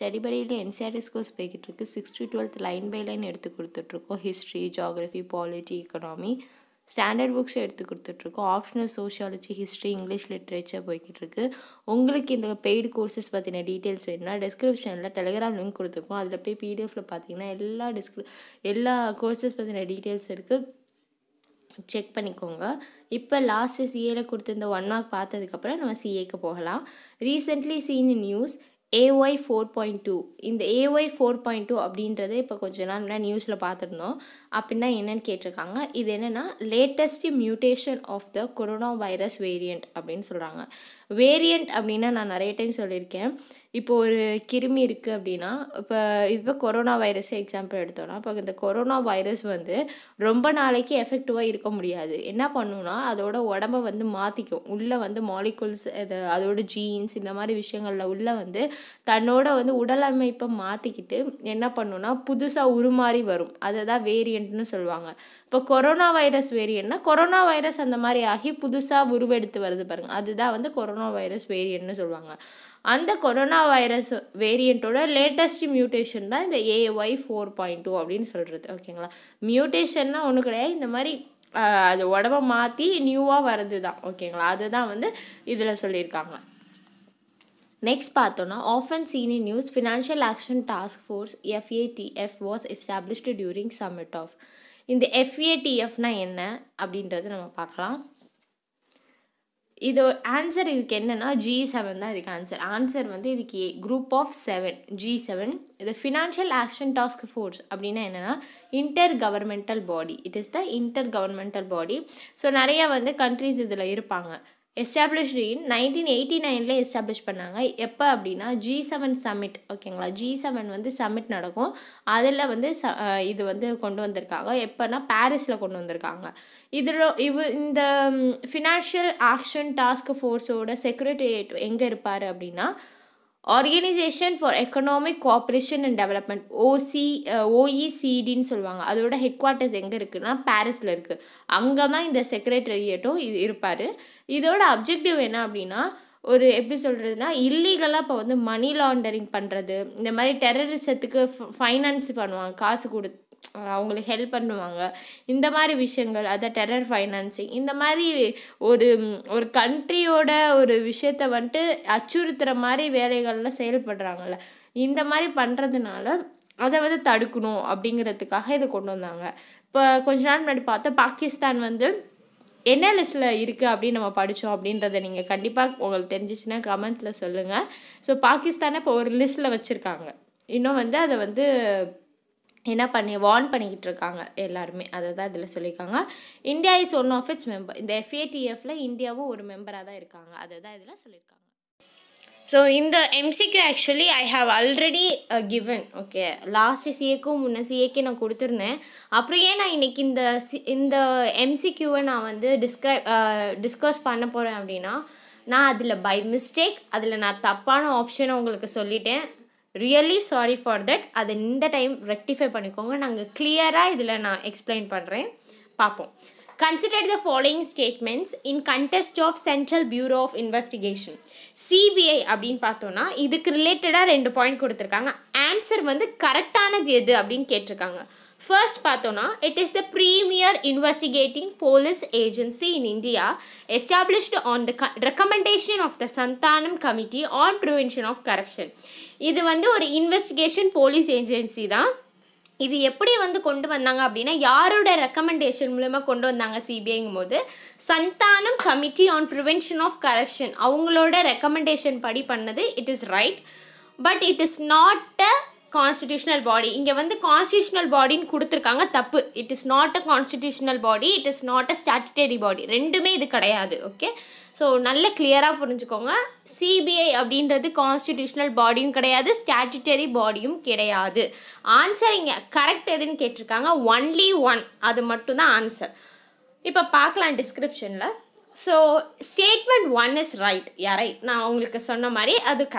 Study படியில் என்சிஆர்எஸ் course போய்கிட்டு இருக்கு six to twelfth line by line எடுத்து கொடுத்துட்ருக்கோம் history geography polity economy standard books எடுத்து கொடுத்துட்ருக்கோம் optional sociology history English literature போய்கிட்டு இருக்கு உங்களுக்கு இந்த பெய்டு கோர்சஸ் பற்றின டீட்டெயில்ஸ் வேணும்னா டிஸ்கிரிப்ஷனில் டெலிகிராம் லிங்க் கொடுத்துருக்கோம் அதில் போய் பிடிஎஃப்பில் பார்த்தீங்கன்னா எல்லா டிஸ்கிரி எல்லா கோர்சஸ் பற்றின டீட்டெயில்ஸ் இருக்குது செக் பண்ணிக்கோங்க இப்போ லாஸ்ட்டு சிஏல கொடுத்துருந்த ஒன் மார்க் பார்த்ததுக்கப்புறம் நம்ம சிஏக்கு போகலாம் recently seen news AY four point two இந்த ஏஒய் ஃபோர் பாயிண்ட் டூ அப்படின்றது இப்போ கொஞ்ச நாள் முன்னாடி நியூஸில் பார்த்துருந்தோம் அப்படின்னா என்னென்னு கேட்டிருக்காங்க இது என்னென்னா latest mutation of the corona virus variant அப்படின்னு சொல்கிறாங்க வேரியண்ட் அப்படின்னா நான் நிறைய டைம் சொல்லியிருக்கேன் இப்போ ஒரு கிருமி இருக்குது அப்படின்னா இப்போ இப்போ கொரோனா வைரஸ் எக்ஸாம்பிள் எடுத்தோன்னா இப்போ இந்த கொரோனா வைரஸ் வந்து ரொம்ப நாளைக்கு எஃபெக்டிவாக இருக்க முடியாது என்ன பண்ணுன்னா அதோட உடம்ப வந்து மாற்றிக்கும் உள்ளே வந்து மாலிகுல்ஸ் இது அதோட ஜீன்ஸ் இந்த மாதிரி விஷயங்களில் உள்ளே வந்து தன்னோட வந்து உடல் அமைப்பை மாற்றிக்கிட்டு என்ன பண்ணுன்னா புதுசாக உருமாறி வரும் அதை தான் வேரியண்ட்னு சொல்லுவாங்க இப்போ கொரோனா வைரஸ் வேரியண்ட்னா கொரோனா வைரஸ் அந்த மாதிரி ஆகி புதுசாக உருவெடுத்து வருது பாருங்கள் அதுதான் வந்து கொரோனா வைரஸ் வேரியண்ட்னு சொல்லுவாங்க அந்த கொரோனா வைரஸ் வேரியண்ட்டோட லேட்டஸ்ட் மியூட்டேஷன் தான் இந்த ஏஒய் ஃபோர் பாயிண்ட் டூ அப்படின்னு சொல்கிறது ஓகேங்களா மியூட்டேஷன்னா ஒன்றும் கிடையாது இந்த மாதிரி அது உடம்ப மாற்றி நியூவாக வர்றது தான் ஓகேங்களா அதுதான் வந்து இதில் சொல்லியிருக்காங்க நெக்ஸ்ட் பார்த்தோன்னா often seen in news financial action task force FATF was established during summit of இந்த எஃப்ஏடிஎஃப்னா என்ன அப்படின்றத நம்ம பார்க்கலாம் இது ஆன்சர் இதுக்கு என்னென்னா ஜி செவன் தான் இதுக்கு ஆன்சர் ஆன்சர் வந்து இதுக்கு a group of seven G seven இது ஃபினான்ஷியல் ஆக்ஷன் டாஸ்க் ஃபோர்ஸ் அப்படின்னா என்னென்னா intergovernmental body it is the intergovernmental body so நிறையா வந்து கண்ட்ரிஸ் இதில் இருப்பாங்க எஸ்டாப்ளிஷ்டு இன் நைன்டீன் எயிட்டி நைனில் எஸ்டாப்ளிஷ் பண்ணாங்க எப்போ அப்படின்னா ஜி செவன் சம்மிட் ஓகேங்களா ஜி செவன் வந்து சம்மிட் நடக்கும் அதில் வந்து ச இது வந்து கொண்டு வந்திருக்காங்க எப்போனா பாரிஸில் கொண்டு வந்திருக்காங்க இதில் இவ இந்த ஃபினான்ஷியல் ஆக்ஷன் டாஸ்க் ஃபோர்ஸோட செக்ரட்டரியேட் எங்கே இருப்பார் அப்படின்னா organisation for economic cooperation and development OC ஓஇசிடின்னு சொல்லுவாங்க அதோட ஹெட் குவார்ட்டர்ஸ் எங்கே இருக்குன்னா பாரிஸில் இருக்குது அங்கே தான் இந்த செக்ரட்டரியேட்டும் இது இருப்பார் இதோட அப்ஜெக்டிவ் என்ன அப்படின்னா ஒரு எப்படி சொல்கிறதுனா இல்லீகலாக இப்போ வந்து மணி லாண்டரிங் பண்ணுறது இந்த மாதிரி டெரரிசத்துக்கு ஃபைனான்ஸ் பண்ணுவாங்க காசு கொடு அவங்களுக்கு ஹெல்ப் பண்ணுவாங்க இந்த மாதிரி விஷயங்கள் அதை டெரர் ஃபைனான்சிங் இந்த மாதிரி ஒரு ஒரு கண்ட்ரியோட ஒரு விஷயத்த வந்துட்டு அச்சுறுத்துகிற மாதிரி வேலைகள்லாம் செயல்படுறாங்கல்ல இந்த மாதிரி பண்ணுறதுனால அதை வந்து தடுக்கணும் அப்படிங்கிறதுக்காக இதை கொண்டு வந்தாங்க இப்போ கொஞ்ச நாள் முன்னாடி பார்த்தா பாகிஸ்தான் வந்து என்ன லிஸ்ட்டில் இருக்குது அப்படின்னு நம்ம படித்தோம் அப்படின்றத நீங்கள் கண்டிப்பாக உங்களுக்கு தெரிஞ்சிச்சுன்னா கமெண்ட்டில் சொல்லுங்கள் ஸோ பாகிஸ்தானை இப்போ ஒரு லிஸ்ட்டில் வச்சுருக்காங்க இன்னும் வந்து அதை வந்து என்ன பண்ணி வார்ன் பண்ணிக்கிட்டு இருக்காங்க எல்லாருமே அதை தான் இதில் சொல்லியிருக்காங்க India is one of its member இந்த எஃப்ஏடிஎஃப்ல இந்தியாவும் ஒரு மெம்பராக தான் இருக்காங்க அதை தான் இதில் சொல்லியிருக்காங்க ஸோ இந்த MCQ actually I have already given okay last சிஏக்கும் முன்ன சிஏக்கு நான் கொடுத்துருந்தேன் அப்புறம் ஏன் நான் இன்றைக்கி இந்த சி இந்த எம்சிக்யூவை நான் வந்து டிஸ்கிரைப் டிஸ்கஸ் பண்ண போகிறேன் அப்படின்னா நான் அதில் பை மிஸ்டேக் அதில் நான் தப்பான ஆப்ஷனை உங்களுக்கு சொல்லிட்டேன் ரியலி சாரி ஃபார் தட் அதை இந்த டைம் ரெக்டிஃபை பண்ணிக்கோங்க நாங்கள் கிளியராக இதில் நான் எக்ஸ்பிளைன் பண்ணுறேன் பார்ப்போம் consider the following statements in context of central bureau of investigation CBI அப்படின்னு பார்த்தோன்னா இதுக்கு ரிலேட்டடாக ரெண்டு பாயிண்ட் கொடுத்துருக்காங்க ஆன்சர் வந்து கரெக்டானது எது அப்படின்னு கேட்டிருக்காங்க ஃபர்ஸ்ட் பார்த்தோன்னா it is the premier investigating police agency in India established on the recommendation of the Santhanam committee on prevention of corruption இது வந்து ஒரு இன்வெஸ்டிகேஷன் போலீஸ் ஏஜென்சி தான் இது எப்படி வந்து கொண்டு வந்தாங்க அப்படின்னா யாரோட ரெக்கமெண்டேஷன் மூலமாக கொண்டு வந்தாங்க சிபிஐங்கும் போது Santhanam committee on prevention of corruption அவங்களோட ரெக்கமெண்டேஷன் படி பண்ணது it is right but it is not a constitutional body இங்கே வந்து கான்ஸ்டியூஷனல் பாடின்னு கொடுத்துருக்காங்க தப்பு it is not a constitutional body it is not a statutory body ரெண்டுமே இது கிடையாது ஓகே ஸோ நல்ல கிளியராக புரிஞ்சுக்கோங்க சிபிஐ அப்படின்றது கான்ஸ்டிடியூஷனல் பாடியும் கிடையாது ஸ்டாட்டுட்டரி பாடியும் கிடையாது ஆன்சர் இங்கே கரெக்ட் எதுன்னு கேட்டிருக்காங்க ஒன்லி ஒன் அது மட்டும்தான் ஆன்சர் இப்போ பார்க்கலாம் டிஸ்கிரிப்ஷனில் so statement one is right yeah right நான் உங்களுக்கு சொன்ன மாதிரி அது கரெக்ட்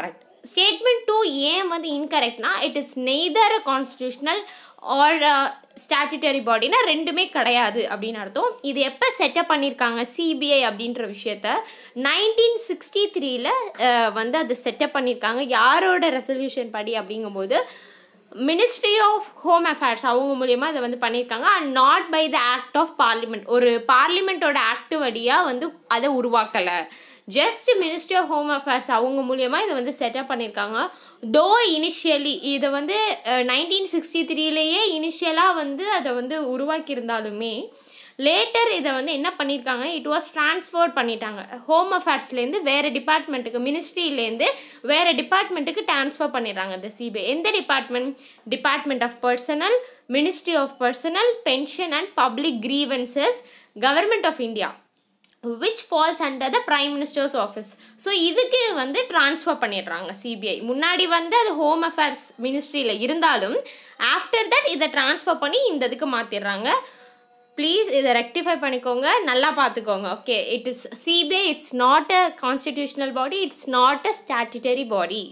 ஸ்டேட்மெண்ட் டூ ஏன் வந்து இன்கரெக்ட்னா it is neither constitutional or statutory பாடினா ரெண்டுமே கிடையாது அப்படின்னு அர்த்தம் இது எப்போ செட்டப் பண்ணியிருக்காங்க சிபிஐ அப்படின்ற விஷயத்த நைன்டீன் சிக்ஸ்டி த்ரீல வந்து அது செட்டப் பண்ணியிருக்காங்க யாரோட ரெசல்யூஷன் படி அப்படிங்கும்போது மினிஸ்ட்ரி ஆஃப் ஹோம் அஃபேர்ஸ் அவங்க மூலியமாக இதை வந்து பண்ணியிருக்காங்க and not by the act of parliament ஒரு பார்லிமெண்ட்டோட ஆக்ட் வழியாக வந்து அதை உருவாக்கலை just ministry of home affairs அவங்க மூலியமாக இதை வந்து செட்டப் பண்ணியிருக்காங்க தோ இனிஷியலி இதை வந்து நைன்டீன் சிக்ஸ்டி த்ரீலேயே இனிஷியலாக வந்து அதை வந்து உருவாக்கியிருந்தாலுமே லேட்டர் இதை வந்து என்ன பண்ணியிருக்காங்க இட் வாஸ் ட்ரான்ஸ்ஃபர் பண்ணிட்டாங்க ஹோம் அஃபேர்ஸ்லேருந்து வேறு டிபார்ட்மெண்ட்டுக்கு மினிஸ்ட்ரியிலேருந்து வேறு டிபார்ட்மெண்ட்டுக்கு ட்ரான்ஸ்ஃபர் பண்ணிடுறாங்க இந்த சிபிஐ எந்த department department of personnel ministry of personnel pension and public grievances government of India which falls under the prime minister's office so இதுக்கு வந்து ட்ரான்ஸ்ஃபர் பண்ணிடுறாங்க சிபிஐ முன்னாடி வந்து அது ஹோம் அஃபேர்ஸ் மினிஸ்ட்ரியில் இருந்தாலும் ஆஃப்டர் தட் இதை ட்ரான்ஸ்ஃபர் பண்ணி இந்த இதுக்கு மாற்றிடுறாங்க ப்ளீஸ் இதை ரெக்டிஃபை பண்ணிக்கோங்க நல்லா பார்த்துக்கோங்க okay it is CBI it's not a constitutional body it's not a statutory body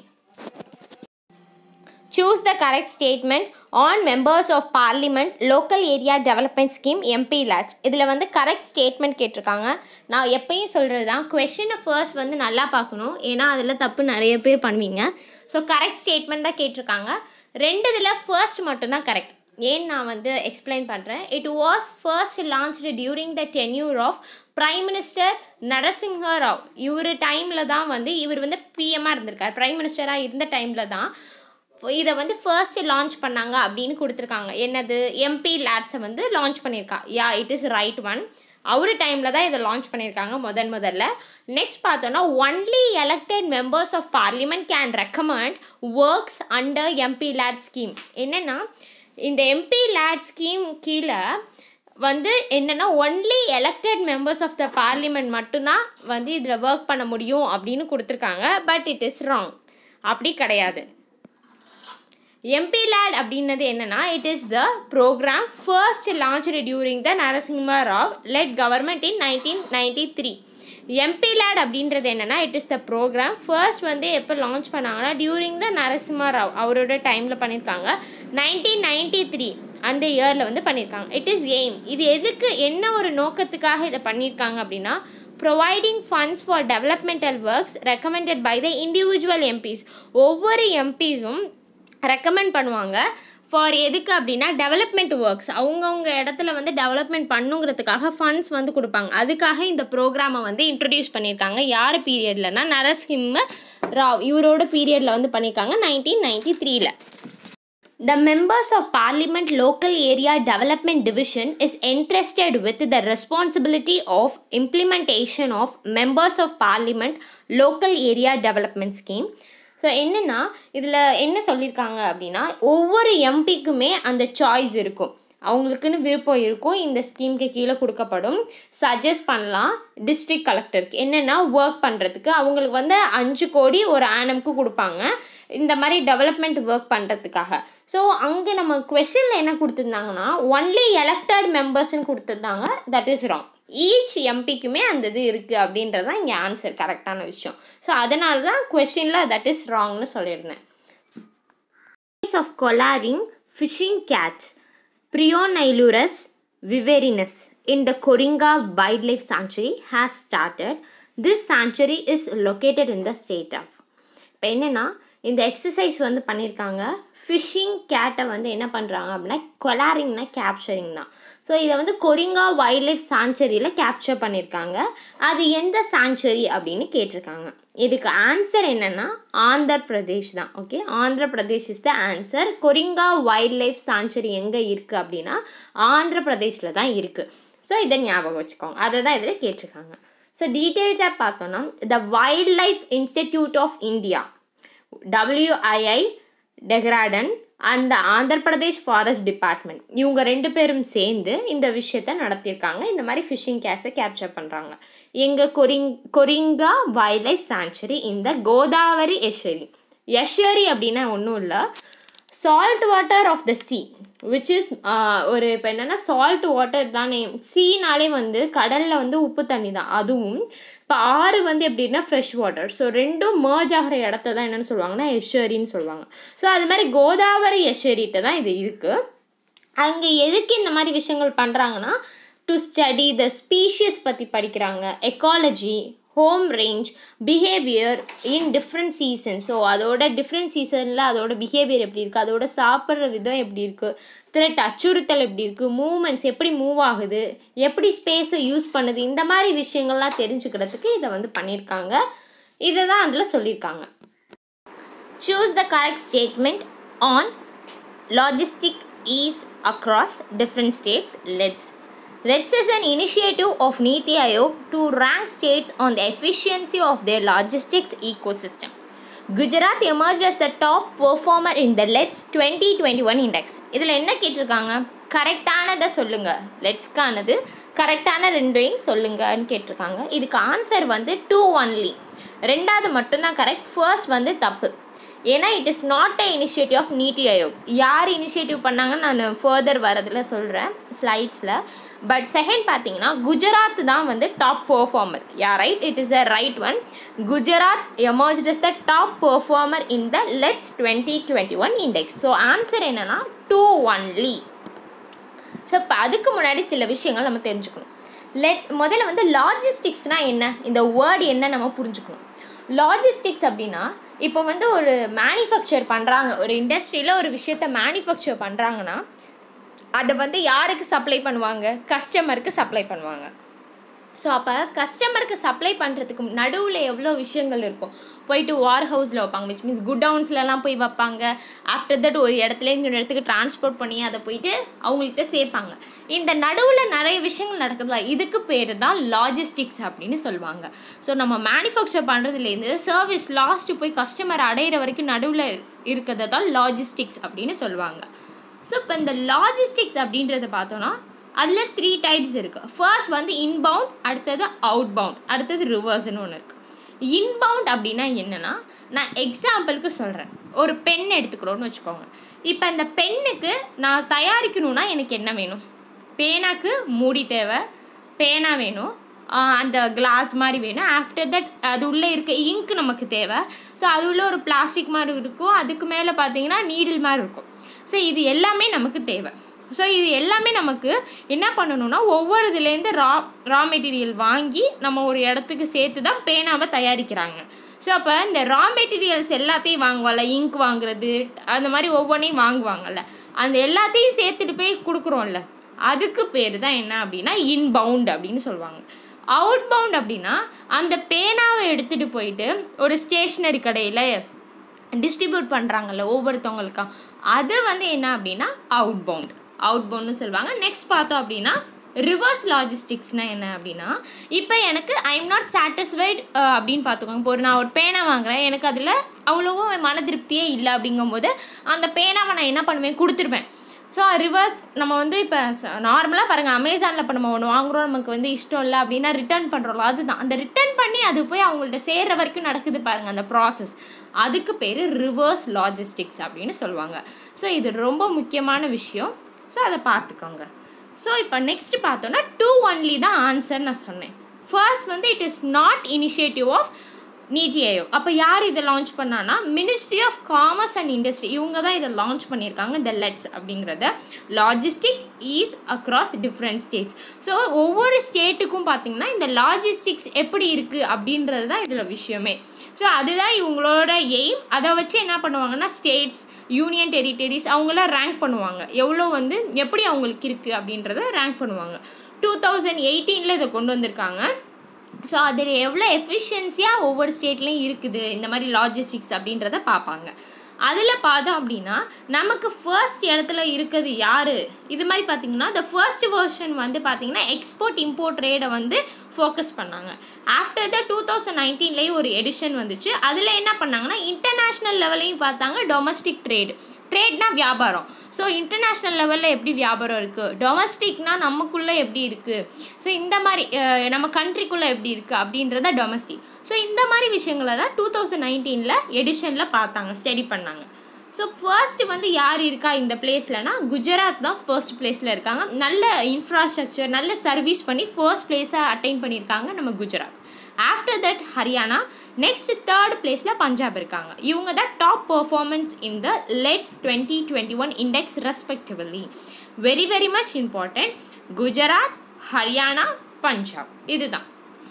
Choose the correct statement on members of parliament local area development scheme MP lads இதில் வந்து correct statement கேட்டிருக்காங்க நான் எப்பயும் சொல்கிறது தான் கொஷினை ஃபர்ஸ்ட் வந்து நல்லா பார்க்கணும் ஏன்னா அதில் தப்பு நிறைய பேர் பண்ணுவீங்க ஸோ கரெக்ட் ஸ்டேட்மெண்ட் தான் கேட்டிருக்காங்க ரெண்டு இதில் ஃபர்ஸ்ட் மட்டும்தான் கரெக்ட் ஏன் நான் வந்து எக்ஸ்பிளைன் பண்ணுறேன் it was first launched during the tenure of prime minister Narasimha Rao இவர் டைமில் தான் வந்து இவர் வந்து பிஎம்மாக இருந்திருக்கார் பிரைம் மினிஸ்டராக இருந்த டைமில் தான் இதை வந்து ஃபர்ஸ்ட் லான்ச் பண்ணாங்க அப்படின்னு கொடுத்துருக்காங்க என்னது எம்பி லேட்ஸை வந்து லான்ச் பண்ணியிருக்கா yeah it is right one அவர் டைமில் தான் இதை லான்ச் பண்ணியிருக்காங்க முதன் முதல்ல நெக்ஸ்ட் பார்த்தோன்னா only elected members of parliament can recommend works under MP LAD scheme என்னென்னா இந்த எம்பி லேட் ஸ்கீம் கீழே வந்து என்னென்னா only elected members of the parliament மட்டும்தான் வந்து இதில் ஒர்க் பண்ண முடியும் அப்படின்னு கொடுத்துருக்காங்க பட் இட் இஸ் ராங் அப்படி கிடையாது எம்பி லேட் அப்படின்னது என்னன்னா it is the programme first launch during the Narasimha Rao led government in nineteen ninety three MP LAD அப்படின்றது என்னென்னா it is the programme first வந்து எப்போ லான்ச் பண்ணாங்கன்னா டியூரிங் த நரசிம்ம ராவ் அவரோட டைமில் பண்ணியிருக்காங்க நைன்டீன் நைன்டி த்ரீ அந்த இயரில் வந்து பண்ணியிருக்காங்க இட் இஸ் எய்ம் இது எதுக்கு என்ன ஒரு நோக்கத்துக்காக இதை பண்ணியிருக்காங்க அப்படின்னா providing funds for developmental works recommended by the individual MPs ஒவ்வொரு எம்பிஸும் ரெக்கமெண்ட் பண்ணுவாங்க ஃபார் எதுக்கு அப்படின்னா டெவலப்மெண்ட் ஒர்க்ஸ் அவங்கவுங்க இடத்துல வந்து டெவலப்மெண்ட் பண்ணுங்கிறதுக்காக ஃபண்ட்ஸ் வந்து கொடுப்பாங்க அதுக்காக இந்த ப்ரோக்ராமை வந்து இன்ட்ரடியூஸ் பண்ணியிருக்காங்க யார் பீரியட்லனா நரசிம்ம ராவ் இவரோட பீரியடில் வந்து பண்ணியிருக்காங்க நைன்டீன் நைன்டி த்ரீல The members of Parliament Local Area Development Division is entrusted with the responsibility of implementation of members of Parliament Local Area Development Scheme. So என்னென்னா இதில் என்ன சொல்லியிருக்காங்க அப்படின்னா ஒவ்வொரு எம்பிக்குமே அந்த சாய்ஸ் இருக்கும் அவங்களுக்குன்னு விருப்பம் இருக்கும் இந்த ஸ்கீம்க்கு கீழே கொடுக்கப்படும் சஜஸ்ட் பண்ணலாம் டிஸ்ட்ரிக்ட் கலெக்டருக்கு என்னென்னா ஒர்க் பண்ணுறதுக்கு அவங்களுக்கு வந்து அஞ்சு கோடி ஒரு ஆனம்க்கு கொடுப்பாங்க இந்த மாதிரி டெவலப்மெண்ட் ஒர்க் பண்ணுறதுக்காக ஸோ அங்கே நம்ம கொஷனில் என்ன கொடுத்துருந்தாங்கன்னா ஒன்லி எலெக்டட் மெம்பர்ஸ்ன்னு கொடுத்துருந்தாங்க தட் இஸ் ராங் ஈச் எம்பிக்குமே அந்த இது இருக்குது அப்படின்றது தான் இங்கே ஆன்சர் கரெக்டான விஷயம் ஸோ அதனால தான் கொஷினில் தட் இஸ் ராங்னு சொல்லியிருந்தேன் of collaring fishing cats Prionylurus viverinus in the Koringa Wildlife Sanctuary has started. This sanctuary is located in the state of இப்போ என்னென்னா இந்த எக்ஸசைஸ் வந்து பண்ணியிருக்காங்க ஃபிஷ்ஷிங் கேட்டை வந்து என்ன பண்ணுறாங்க அப்படின்னா கொலாரிங்னா கேப்சரிங் தான் ஸோ இதை வந்து கொரிங்கா வைல்ட் லைஃப் சாங்சுரியில் கேப்சர் பண்ணியிருக்காங்க அது எந்த சாங்சுரி அப்படின்னு கேட்டிருக்காங்க இதுக்கு ஆன்சர் என்னென்னா ஆந்திர பிரதேஷ் தான் okay Andhra Pradesh is the answer Coringa wildlife sanctuary எங்கே இருக்குது அப்படின்னா ஆந்திர பிரதேஷில் தான் இருக்குது ஸோ இதை ஞாபகம் வச்சுக்கோங்க அதை தான் இதில் கேட்டிருக்காங்க ஸோ டீட்டெயில்ஸாக பார்த்தோன்னா the wildlife institute of India WII Dehradun and the Andhra Pradesh forest department இவங்க ரெண்டு பேரும் சேர்ந்து இந்த விஷயத்த நடத்தியிருக்காங்க இந்த மாதிரி ஃபிஷிங் கேட்ஸை கேப்சர் பண்ணுறாங்க எங்கள் Coring Coringa wildlife sanctuary இந்த கோதாவரி எஷரி எஷரி அப்படின்னா ஒன்றும் இல்லை salt water of the sea which is ஒரு இப்போ என்னென்னா சால்ட் வாட்டர் தானே சீனாலே வந்து கடலில் வந்து உப்பு தண்ணி தான் அதுவும் இப்போ ஆறு வந்து எப்படின்னா ஃப்ரெஷ் வாட்டர் ஸோ ரெண்டும் merge ஆகிற இடத்த தான் என்னென்னு சொல்லுவாங்கன்னா எஷரின்னு சொல்லுவாங்க ஸோ அது மாதிரி கோதாவரி எஷரிட்ட தான் இது இருக்குது அங்கே எதுக்கு இந்த மாதிரி விஷயங்கள் பண்ணுறாங்கன்னா டு ஸ்டடி த ஸ்பீஷியஸ் பற்றி படிக்கிறாங்க ecology home range behaviour in different season so அதோட டிஃப்ரெண்ட் சீசனில் அதோட பிஹேவியர் எப்படி இருக்குது அதோட சாப்பிட்ற விதம் எப்படி இருக்குது த்ரெட் அச்சுறுத்தல் எப்படி இருக்குது மூமெண்ட்ஸ் எப்படி மூவ் ஆகுது எப்படி ஸ்பேஸை யூஸ் பண்ணுது இந்த மாதிரி விஷயங்கள்லாம் தெரிஞ்சுக்கிறதுக்கு இதை வந்து பண்ணியிருக்காங்க இதை தான் அதில் சொல்லியிருக்காங்க choose the correct statement on logistic ease across different states let's let's is an initiative of niti aayog to rank states on the efficiency of their logistics ecosystem Gujarat emerged as the top performer in the LEADS twenty twenty one index இதில் என்ன கேட்டிருக்காங்க கரெக்டானதை சொல்லுங்கள் லெட்ஸ்க்கானது கரெக்டான ரெண்டையும் சொல்லுங்கன்னு கேட்டிருக்காங்க இதுக்கு answer வந்து டூ ஒன்லி ரெண்டாவது மட்டும்தான் கரெக்ட் ஃபர்ஸ்ட் வந்து தப்பு ஏன்னா it is not a initiative of NITI Aayog யார் இனிஷியேட்டிவ் பண்ணாங்கன்னு நான் ஃபர்தர் வரதில் சொல்கிறேன் ஸ்லைட்ஸில் பட் செகண்ட் பார்த்தீங்கன்னா குஜராத் தான் வந்து top performer yeah right it is the right one Gujarat emerge is the top performer in the LEADS twenty twenty one index so answer என்னன்னா two only so இப்போ அதுக்கு முன்னாடி சில விஷயங்கள் நம்ம தெரிஞ்சுக்கணும் லெட் முதல்ல வந்து லாஜிஸ்டிக்ஸ்னால் என்ன இந்த வேர்டு என்ன நம்ம புரிஞ்சுக்கணும் லாஜிஸ்டிக்ஸ் அப்படின்னா இப்போ வந்து ஒரு மேனுஃபேக்சர் பண்ணுறாங்க ஒரு இண்டஸ்ட்ரியில் ஒரு விஷயத்த மேனுஃபேக்சர் பண்ணுறாங்கன்னா அதை வந்து யாருக்கு சப்ளை பண்ணுவாங்க கஸ்டமருக்கு சப்ளை பண்ணுவாங்க ஸோ அப்போ கஸ்டமருக்கு சப்ளை பண்ணுறதுக்கு நடுவில் எவ்வளோ விஷயங்கள் இருக்கும் போயிட்டு வார் ஹவுஸில் வைப்பாங்க விச் மீன்ஸ் குட் டவுன்ஸ்லலாம் போய் வைப்பாங்க ஆஃப்டர் தட் ஒரு இடத்துலேருந்து இன்னொரு இடத்துக்கு டிரான்ஸ்போர்ட் பண்ணி அதை போயிட்டு அவங்கள்ட்ட சேர்ப்பாங்க இந்த நடுவில் நிறைய விஷயங்கள் நடக்குதுல இதுக்கு பேர் தான் லாஜிஸ்டிக்ஸ் அப்படின்னு சொல்லுவாங்க ஸோ நம்ம மேனுஃபேக்சர் பண்ணுறதுலேருந்து சர்வீஸ் லாஸ்ட்டு போய் கஸ்டமர் அடையிற வரைக்கும் நடுவில் இருக்கிறத தான் லாஜிஸ்டிக்ஸ் அப்படின்னு சொல்லுவாங்க ஸோ இப்போ இந்த லாஜிஸ்டிக்ஸ் அப்படின்றத பார்த்தோன்னா அதில் த்ரீ டைப்ஸ் இருக்குது ஃபர்ஸ்ட் வந்து இன்பவுண்ட் அடுத்தது அவுட் பவுண்ட் அடுத்தது ரிவர்ஸ்னு ஒன்று இருக்குது இன்பவுண்ட் அப்படின்னா என்னென்னா நான் எக்ஸாம்பிளுக்கு சொல்கிறேன் ஒரு பென் எடுத்துக்கிறோன்னு வச்சுக்கோங்க இப்போ அந்த பென்னுக்கு நான் தயாரிக்கணும்னா எனக்கு என்ன வேணும் பேனாக்கு மூடி தேவை பேனா வேணும் அந்த கிளாஸ் மாதிரி வேணும் ஆஃப்டர் தட் அது உள்ளே இருக்க இங்க் நமக்கு தேவை ஸோ அது உள்ள ஒரு பிளாஸ்டிக் மாதிரி இருக்கும் அதுக்கு மேலே பார்த்தீங்கன்னா நீடில் மாதிரி இருக்கும் ஸோ இது எல்லாமே நமக்கு தேவை ஸோ இது எல்லாமே நமக்கு என்ன பண்ணணும்னா ஒவ்வொரு இதுலேருந்து ரா ரா மெட்டீரியல் வாங்கி நம்ம ஒரு இடத்துக்கு சேர்த்து தான் பேனாவை தயாரிக்கிறாங்க ஸோ அப்போ இந்த ரா மெட்டீரியல்ஸ் எல்லாத்தையும் வாங்குவாங்கல்ல இங்க் வாங்குறது அந்த மாதிரி ஒவ்வொன்றையும் வாங்குவாங்கல்ல அந்த எல்லாத்தையும் சேர்த்துட்டு போய் கொடுக்குறோம்ல அதுக்கு பேர் தான் என்ன அப்படின்னா இன்பவுண்ட் அப்படின்னு சொல்லுவாங்க அவுட் பவுண்ட் அப்படின்னா அந்த பேனாவை எடுத்துகிட்டு போயிட்டு ஒரு ஸ்டேஷ்னரி கடையில் டிஸ்ட்ரிபியூட் பண்ணுறாங்கல்ல ஒவ்வொருத்தவங்களுக்கா அது வந்து என்ன அப்படின்னா அவுட் பவுண்ட் அவுட் பவுண்ட்னு சொல்லுவாங்க நெக்ஸ்ட் பார்த்தோம் அப்படின்னா ரிவர்ஸ் லாஜிஸ்டிக்ஸ்னால் என்ன அப்படின்னா இப்போ எனக்கு ஐ எம் நாட் சாட்டிஸ்ஃபைட் அப்படின்னு பார்த்துக்கோங்க இப்போ ஒரு நான் ஒரு பேனா வாங்குறேன் எனக்கு அதில் அவ்வளோவோ மன திருப்தியே இல்லை அப்படிங்கும்போது அந்த பேனாவை நான் என்ன பண்ணுவேன் கொடுத்துருப்பேன் ஸோ ரிவர்ஸ் நம்ம வந்து இப்போ நார்மலாக பாருங்கள் அமேசானில் இப்போ நம்ம ஒன்று வாங்குகிறோம் நமக்கு வந்து இஷ்டம் இல்லை அப்படின்னா ரிட்டர்ன் பண்ணுறோம்ல அதுதான் அந்த ரிட்டர்ன் பண்ணி அது போய் அவங்கள்ட்ட சேர்கிற வரைக்கும் நடக்குது பாருங்கள் அந்த ப்ராசஸ் அதுக்கு பேர் ரிவர்ஸ் லாஜிஸ்டிக்ஸ் அப்படின்னு சொல்லுவாங்க ஸோ இது ரொம்ப முக்கியமான விஷயம் ஸோ அதை பார்த்துக்கோங்க ஸோ இப்போ நெக்ஸ்ட் பார்த்தோன்னா டூ ஒன்லி தான் ஆன்சர் நான் சொன்னேன் ஃபர்ஸ்ட் வந்து it is not initiative of NITI Aayog அப்போ யார் இதை லான்ச் பண்ணான்னா ministry of commerce and industry இவங்க தான் இதை லான்ச் பண்ணியிருக்காங்க த லெட்ஸ் அப்படிங்கிறத logistic ease across different states so ஒவ்வொரு ஸ்டேட்டுக்கும் பார்த்தீங்கன்னா இந்த லாஜிஸ்டிக்ஸ் எப்படி இருக்குது அப்படின்றது தான் இதில் விஷயமே ஸோ அதுதான் இவங்களோட எய்ம் அதை வச்சு என்ன பண்ணுவாங்கன்னா ஸ்டேட்ஸ் யூனியன் டெரிட்டரிஸ் அவங்களாம் ரேங்க் பண்ணுவாங்க எவ்வளோ வந்து எப்படி அவங்களுக்கு இருக்குது அப்படின்றத ரேங்க் பண்ணுவாங்க டூ தௌசண்ட் எயிட்டீனில் இதை கொண்டு வந்திருக்காங்க ஸோ அதில் எவ்வளோ எஃபிஷியன்சியாக ஒவ்வொரு ஸ்டேட்லேயும் இருக்குது இந்த மாதிரி லாஜிஸ்டிக்ஸ் அப்படின்றத பார்ப்பாங்க அதில் பார்த்தோம் அப்படின்னா நமக்கு ஃபர்ஸ்ட் இடத்துல இருக்கிறது யார் இது மாதிரி பார்த்திங்கன்னா த ஃபர்ஸ்ட் வேர்ஷன் வந்து பார்த்திங்கன்னா எக்ஸ்போர்ட் இம்போர்ட் ரேடை வந்து ஃபோக்கஸ் பண்ணாங்க ஆஃப்டர் த டூ தௌசண்ட் நைன்டீன்லேயும் ஒரு எடிஷன் வந்துச்சு அதில் என்ன பண்ணாங்கன்னா இன்டர்நேஷ்னல் லெவலையும் பார்த்தாங்க டொமஸ்டிக் ட்ரேடு ட்ரேட்னா வியாபாரம் ஸோ இன்டர்நேஷ்னல் லெவலில் எப்படி வியாபாரம் இருக்குது டொமஸ்டிக்னா நமக்குள்ளே எப்படி இருக்குது ஸோ இந்த மாதிரி நம்ம கண்ட்ரிக்குள்ளே எப்படி இருக்குது அப்படின்றத டொமஸ்டிக் ஸோ இந்த மாதிரி விஷயங்களை தான் டூ தௌசண்ட் நைன்டீனில் எடிஷனில் பார்த்தாங்க ஸ்டடி பண்ணாங்க ஸோ ஃபர்ஸ்ட் வந்து யார் இருக்கா இந்த பிளேஸ்லனா குஜராத் தான் ஃபர்ஸ்ட் பிளேஸில் இருக்காங்க நல்ல இன்ஃப்ராஸ்ட்ரக்சர் நல்ல சர்வீஸ் பண்ணி ஃபர்ஸ்ட் பிளேஸை அட்டைன் பண்ணியிருக்காங்க நம்ம Gujarat after that Haryana next third பிளேஸில் பஞ்சாப் இருக்காங்க இவங்க தான் top performance in the LEADS twenty twenty one index respectively very very much important Gujarat Haryana Punjab இதுதான்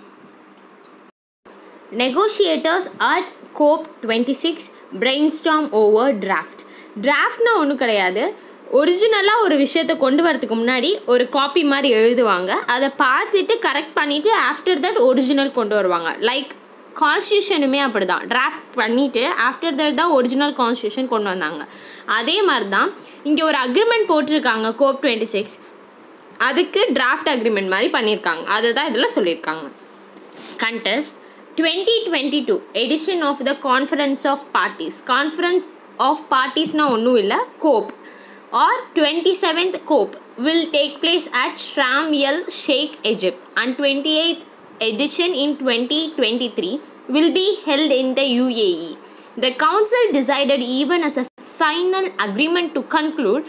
negotiators at COP twenty six brainstorm over draft டிராஃப்ட்னா ஒன்றும் கிடையாது ஒரிஜினலாக ஒரு விஷயத்தை கொண்டு வரதுக்கு முன்னாடி ஒரு காப்பி மாதிரி எழுதுவாங்க அதை பார்த்துட்டு கரெக்ட் பண்ணிவிட்டு ஆஃப்டர் தட் ஒரிஜினல் கொண்டு வருவாங்க லைக் கான்ஸ்டியூஷனுமே அப்படி தான் டிராஃப்ட் பண்ணிவிட்டு ஆஃப்டர் தட் தான் ஒரிஜினல் கான்ஸ்டியூஷன் கொண்டு வந்தாங்க அதே மாதிரி தான் இங்கே ஒரு அக்ரிமெண்ட் போட்டிருக்காங்க கோப் டுவெண்ட்டி சிக்ஸ் அதுக்கு டிராஃப்ட் அக்ரிமெண்ட் மாதிரி பண்ணியிருக்காங்க அதை தான் இதில் சொல்லியிருக்காங்க contest 2022 edition of the conference of parties conference of parties na ஒன்றும் இல்லை கோப் or 27th COP will take place at Shram El Sheikh Egypt and 28th edition in 2023 will be held in the UAE. The council decided even as a final agreement to conclude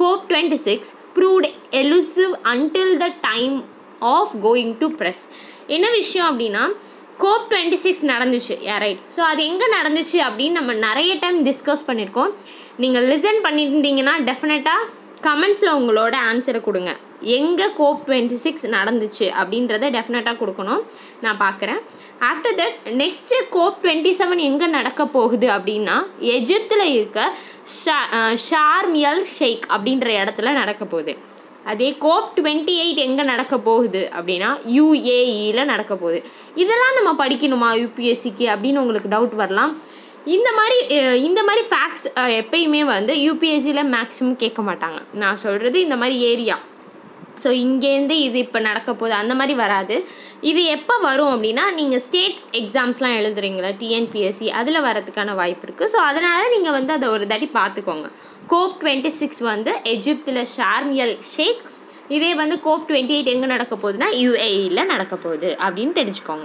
COP26 proved elusive until the time of going to press. என்ன விஷயம் அப்படின்னா COP twenty six நடந்துச்சு right so அது எங்கே நடந்துச்சு அப்படின்னு நம்ம நிறைய டைம் டிஸ்கஸ் பண்ணியிருக்கோம் நீங்கள் லிசன் பண்ணியிருந்தீங்கன்னா டெஃபினட்டாக கமெண்ட்ஸில் உங்களோட ஆன்சரை கொடுங்க எங்கே கோப் டுவெண்ட்டி சிக்ஸ் நடந்துச்சு அப்படின்றத டெஃபினட்டாக கொடுக்கணும் நான் பார்க்குறேன் after that next COP twenty seven எங்கே நடக்க போகுது அப்படின்னா எஜிப்தில் இருக்க ஷா ஷார்ம் எல் ஷெய்க் அப்படின்ற இடத்துல நடக்க போகுது அதே கோப் டுவெண்ட்டி எயிட் எங்கே நடக்க போகுது அப்படின்னா யூஏஇயில் நடக்க போகுது இதெல்லாம் நம்ம படிக்கணுமா யூபிஎஸ்சிக்கு அப்படின்னு உங்களுக்கு டவுட் வரலாம் இந்த மாதிரி அஹ், இந்த மாதிரி ஃபேக்ட்ஸ் எப்பயுமே வந்து யூபிஎஸ்சியில் மேக்ஸிமம் கேட்க மாட்டாங்க நான் சொல்கிறது இந்த மாதிரி ஏரியா ஸோ இங்கேருந்து இது இப்போ நடக்க போகுது அந்த மாதிரி வராது இது எப்போ வரும் அப்படின்னா நீங்கள் ஸ்டேட் எக்ஸாம்ஸ்லாம் எழுதுறீங்களா டிஎன்பிஎஸ்சி அதில் வரதுக்கான வாய்ப்பு இருக்குது ஸோ அதனால நீங்கள் வந்து அதை ஒரு தாட்டி பார்த்துக்கோங்க கோப் டுவெண்ட்டி சிக்ஸ் வந்து எஜிப்தில் ஷார்மியல் ஷேக் இதே வந்து கோப் டுவெண்ட்டி எயிட் எங்கே நடக்க போகுதுன்னா யூஏஇயில் நடக்க போகுது அப்படின்னு தெரிஞ்சுக்கோங்க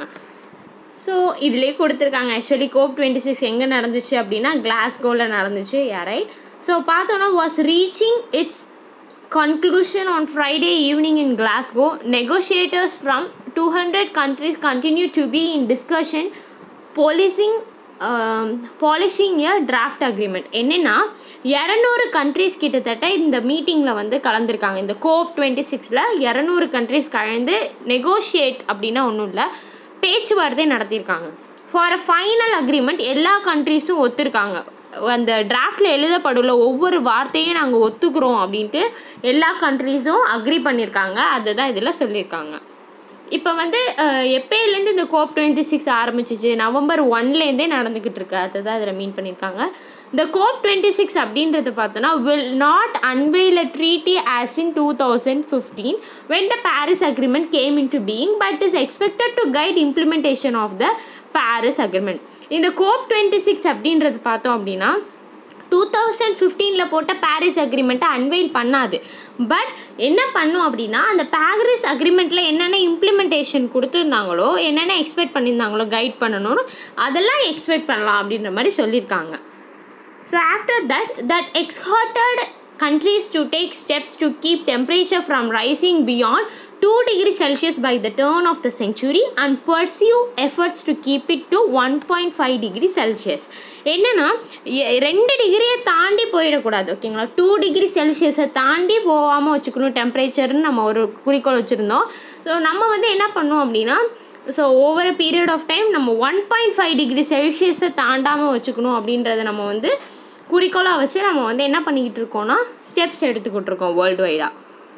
ஸோ இதிலே கொடுத்துருக்காங்க ஆக்சுவலி கோப் டுவெண்ட்டி சிக்ஸ் எங்கே நடந்துச்சு அப்படின்னா கிளாஸ்கோவில் நடந்துச்சு ரைட் ஸோ பார்த்தோன்னா was reaching its conclusion on Friday evening in Glasgow, negotiators from 200 countries continue to be in discussion policing um, polishing a draft agreement என்னென்னா இரநூறு கண்ட்ரீஸ் கிட்டத்தட்ட இந்த மீட்டிங்கில் வந்து கலந்துருக்காங்க இந்த கோப் டுவெண்ட்டி சிக்ஸில் இரநூறு கண்ட்ரீஸ் கலந்து நெகோஷியேட் அப்படின்னா ஒன்றும் இல்லை பேச்சுவார்த்தை நடத்தியிருக்காங்க ஃபார் அ ஃபைனல் அக்ரிமெண்ட் எல்லா கண்ட்ரீஸும் ஒத்துருக்காங்க அந்த டிராஃப்டில் எழுதப்பட்டுள்ள ஒவ்வொரு வார்த்தையும் நாங்கள் ஒத்துக்கிறோம் அப்படின்ட்டு எல்லா கண்ட்ரீஸும் அக்ரி பண்ணியிருக்காங்க அதை தான் இதில் சொல்லியிருக்காங்க இப்போ வந்து அஹ், எப்பயிலேருந்து இந்த கோப் டுவெண்ட்டி சிக்ஸ் ஆரம்பிச்சிச்சு நவம்பர் ஒன்லேருந்தே நடந்துக்கிட்டு இருக்கு அதை தான் இதில் மீன் பண்ணியிருக்காங்க இந்த கோப் டுவெண்ட்டி சிக்ஸ் அப்படின்றது பார்த்தோன்னா will not unveil a treaty as in two thousand fifteen when the Paris agreement came into being but is expected to guide implementation of the Paris agreement இந்த COP twenty six அப்படின்றது பார்த்தோம் அப்படின்னா two thousand ஃபிஃப்டீனில் போட்ட Paris அக்ரிமெண்ட்டை unveil பண்ணாது but என்ன பண்ணும் அப்படின்னா அந்த பாரிஸ் அக்ரிமெண்ட்டில் என்னென்ன இம்ப்ளிமெண்டேஷன் கொடுத்துருந்தாங்களோ என்னென்ன எக்ஸ்பெக்ட் பண்ணியிருந்தாங்களோ கைட் பண்ணணும்னு அதெல்லாம் எக்ஸ்பெக்ட் பண்ணலாம் அப்படின்ற மாதிரி சொல்லியிருக்காங்க So after that, that exhorted countries to take steps to keep temperature from rising beyond 2 degrees Celsius by the turn of the century and pursue efforts to keep it to 1.5 degree Celsius. என்னன்னா எ- ரெண்டு டிகிரியை தாண்டி போயிடக்கூடாது ஓகேங்களா two degree செல்சியஸை தாண்டி போகாமல் வச்சுக்கணும் டெம்பரேச்சர்னு நம்ம ஒரு குறிக்கோள் வச்சுருந்தோம் ஸோ நம்ம வந்து என்ன பண்ணோம் அப்படின்னா so over period of time நம்ம ஒன் பாயிண்ட் ஃபைவ் டிகிரி செல்சியஸை தாண்டாமல் வச்சுக்கணும் அப்படின்றத நம்ம வந்து குறிக்கோளாக வச்சு நம்ம வந்து என்ன பண்ணிக்கிட்டு இருக்கோம்னா ஸ்டெப்ஸ் எடுத்துக்கிட்டு இருக்கோம் வேர்ல்டு வைடாக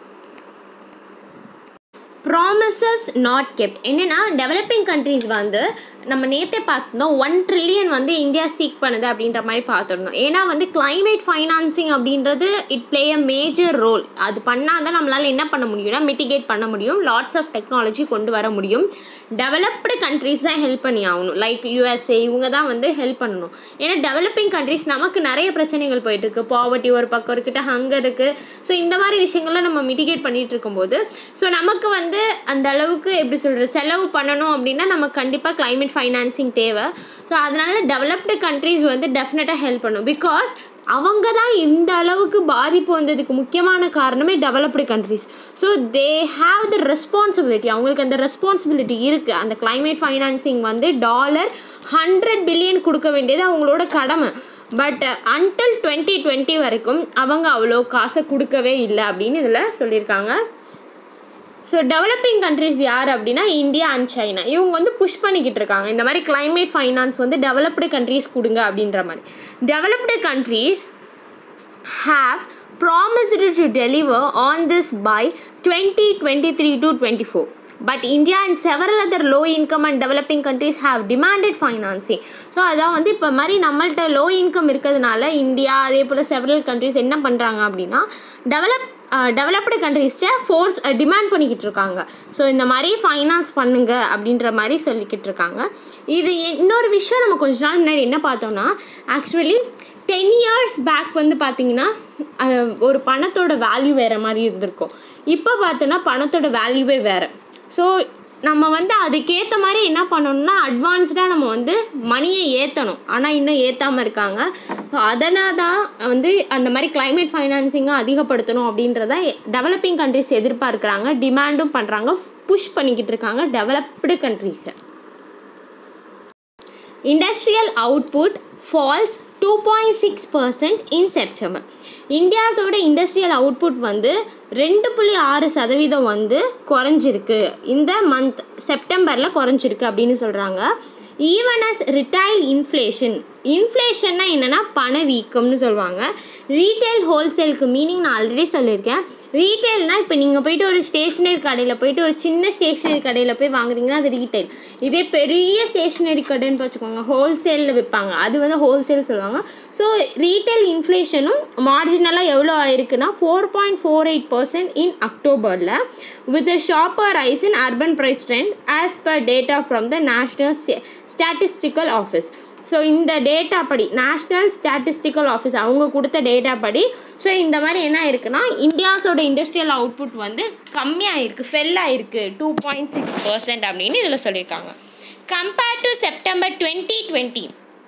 ப்ராமிசஸ் நாட் கெப்ட் என்னென்னா டெவலப்பிங் கண்ட்ரீஸ் வந்து நம்ம நேற்றே பார்த்துருந்தோம் ஒன் ட்ரில்லியன் வந்து இந்தியா சீக் பண்ணுது அப்படின்ற மாதிரி பார்த்துருந்தோம் ஏன்னா வந்து climate ஃபைனான்சிங் அப்படின்றது it play a major role அது பண்ணால் தான் நம்மளால் என்ன பண்ண முடியும்னா மிட்டிகேட் பண்ண முடியும் லாட்ஸ் ஆஃப் டெக்னாலஜி கொண்டு வர முடியும் டெவலப்டு கண்ட்ரீஸ் தான் ஹெல்ப் பண்ணி ஆகணும் லைக் யூஎஸ்ஏ இவங்க தான் வந்து ஹெல்ப் பண்ணணும் ஏன்னா டெவலப்பிங் கண்ட்ரீஸ் நமக்கு நிறைய பிரச்சனைகள் போயிட்டுருக்கு பாவர்ட்டி ஒரு பக்கம் இருக்கிட்ட ஹங்கர் இருக்குது ஸோ இந்த மாதிரி விஷயங்கள்லாம் நம்ம மிட்டிகேட் பண்ணிட்டு இருக்கும்போது ஸோ நமக்கு வந்து அந்த அளவுக்கு எப்படி சொல்கிறது செலவு பண்ணணும் அப்படின்னா நமக்கு கண்டிப்பாக climate ஃபைனான்சிங் தேவை ஸோ அதனால டெவலப்டு கண்ட்ரீஸ் வந்து டெஃபினட்டாக ஹெல்ப் பண்ணும் பிகாஸ் அவங்க தான் இந்த அளவுக்கு பாதிப்பு வந்ததுக்கு முக்கியமான காரணமே developed countries so they have the responsibility அவங்களுக்கு அந்த ரெஸ்பான்சிபிலிட்டி இருக்குது அந்த climate ஃபைனான்சிங் வந்து டாலர் ஹண்ட்ரட் பில்லியன் கொடுக்க வேண்டியது அவங்களோட கடமை பட் அன்டில் டுவெண்ட்டி டுவெண்ட்டி வரைக்கும் அவங்க அவ்வளோ காசை கொடுக்கவே இல்லை அப்படின்னு இதில் சொல்லியிருக்காங்க ஸோ டெவலப்பிங் கண்ட்ரிஸ் யார் அப்படின்னா இந்தியா அண்ட் சைனா இவங்க வந்து புஷ் பண்ணிக்கிட்டு இருக்காங்க இந்த மாதிரி climate ஃபைனான்ஸ் வந்து டெவலப்டு கண்ட்ரீஸ் கொடுங்க அப்படின்ற மாதிரி developed countries have promised to deliver on this by 2023 to 24 but india and several other low income and developing countries have demanded financing so அதான் வந்து இப்போ மாதிரி நம்மள்ட்ட லோ இன்கம் இருக்கிறதுனால இந்தியா அதே போல் செவரல் கண்ட்ரிஸ் என்ன பண்ணுறாங்க அப்படின்னா டெவலப் டெவலப்டு கண்ட்ரீஸ்ட்டை ஃபோர்ஸ் டிமாண்ட் பண்ணிக்கிட்டு இருக்காங்க ஸோ இந்த மாதிரி ஃபைனான்ஸ் பண்ணுங்க அப்படின்ற மாதிரி சொல்லிக்கிட்டு இருக்காங்க இது இன்னொரு விஷயம் நம்ம கொஞ்ச நாள் முன்னாடி என்ன பார்த்தோம்னா ஆக்சுவலி டென் இயர்ஸ் பேக் வந்து பார்த்தீங்கன்னா அஹ், ஒரு பணத்தோட வேல்யூ வேறு மாதிரி இருந்திருக்கும் இப்போ பார்த்தோன்னா பணத்தோட வேல்யூவே வேறு ஸோ நம்ம வந்து அதுக்கேற்ற மாதிரி என்ன பண்ணணும்னா அட்வான்ஸ்டாக நம்ம வந்து மணியை ஏற்றணும் ஆனால் இன்னும் ஏற்றாமல் இருக்காங்க ஸோ அதனால தான் வந்து அந்த மாதிரி climate ஃபைனான்சிங்கை அதிகப்படுத்தணும் அப்படின்றத டெவலப்பிங் கண்ட்ரிஸ் எதிர்பார்க்குறாங்க டிமாண்டும் பண்ணுறாங்க புஷ் பண்ணிக்கிட்டு இருக்காங்க டெவலப்டு கண்ட்ரீஸை industrial output falls two point six percent in September இந்தியாஸோட இண்டஸ்ட்ரியல் அவுட்புட் வந்து ரெண்டு புள்ளி ஆறு சதவீதம் வந்து குறைஞ்சிருக்கு இந்த மந்த் செப்டம்பரில் குறைஞ்சிருக்கு அப்படின்னு சொல்கிறாங்க ஈவன் அஸ் ரிட்டைல் இன்ஃப்ளேஷன் இன்ஃப்ளேஷன்னா என்னென்னா பணவீக்கம்னு சொல்லுவாங்க ரீட்டைல் ஹோல்சேலுக்கு மீனிங் நான் ஆல்ரெடி சொல்லியிருக்கேன் ரீட்டைல்னால் இப்போ நீங்கள் போயிட்டு ஒரு ஸ்டேஷ்னரி கடையில் போயிட்டு ஒரு சின்ன ஸ்டேஷ்னரி கடையில் போய் வாங்குறீங்கன்னா அது ரீட்டைல் இதே பெரிய ஸ்டேஷ்னரி கடைன்னு வச்சுக்கோங்க ஹோல்சேலில் விற்பாங்க அது வந்து ஹோல்சேல் சொல்லுவாங்க ஸோ ரீட்டைல் இன்ஃப்ளேஷனும் மார்ஜினலாக எவ்வளோ ஆயிருக்குன்னா four point four eight percent in அக்டோபரில் with a sharper rise in urban price trend as per data from the national statistical office so இந்த டேட்டா படி நேஷ்னல் ஸ்டாட்டிஸ்டிக்கல் ஆஃபீஸ் அவங்க கொடுத்த டேட்டா படி ஸோ இந்த மாதிரி என்ன இருக்குன்னா இந்தியாஸோட இண்டஸ்ட்ரியல் அவுட்புட் வந்து கம்மியாக இருக்குது ஃபெல் ஆயிருக்கு டூ பாயிண்ட் சிக்ஸ் பர்சன்ட் அப்படின்னு இதில் சொல்லியிருக்காங்க compared to September twenty twenty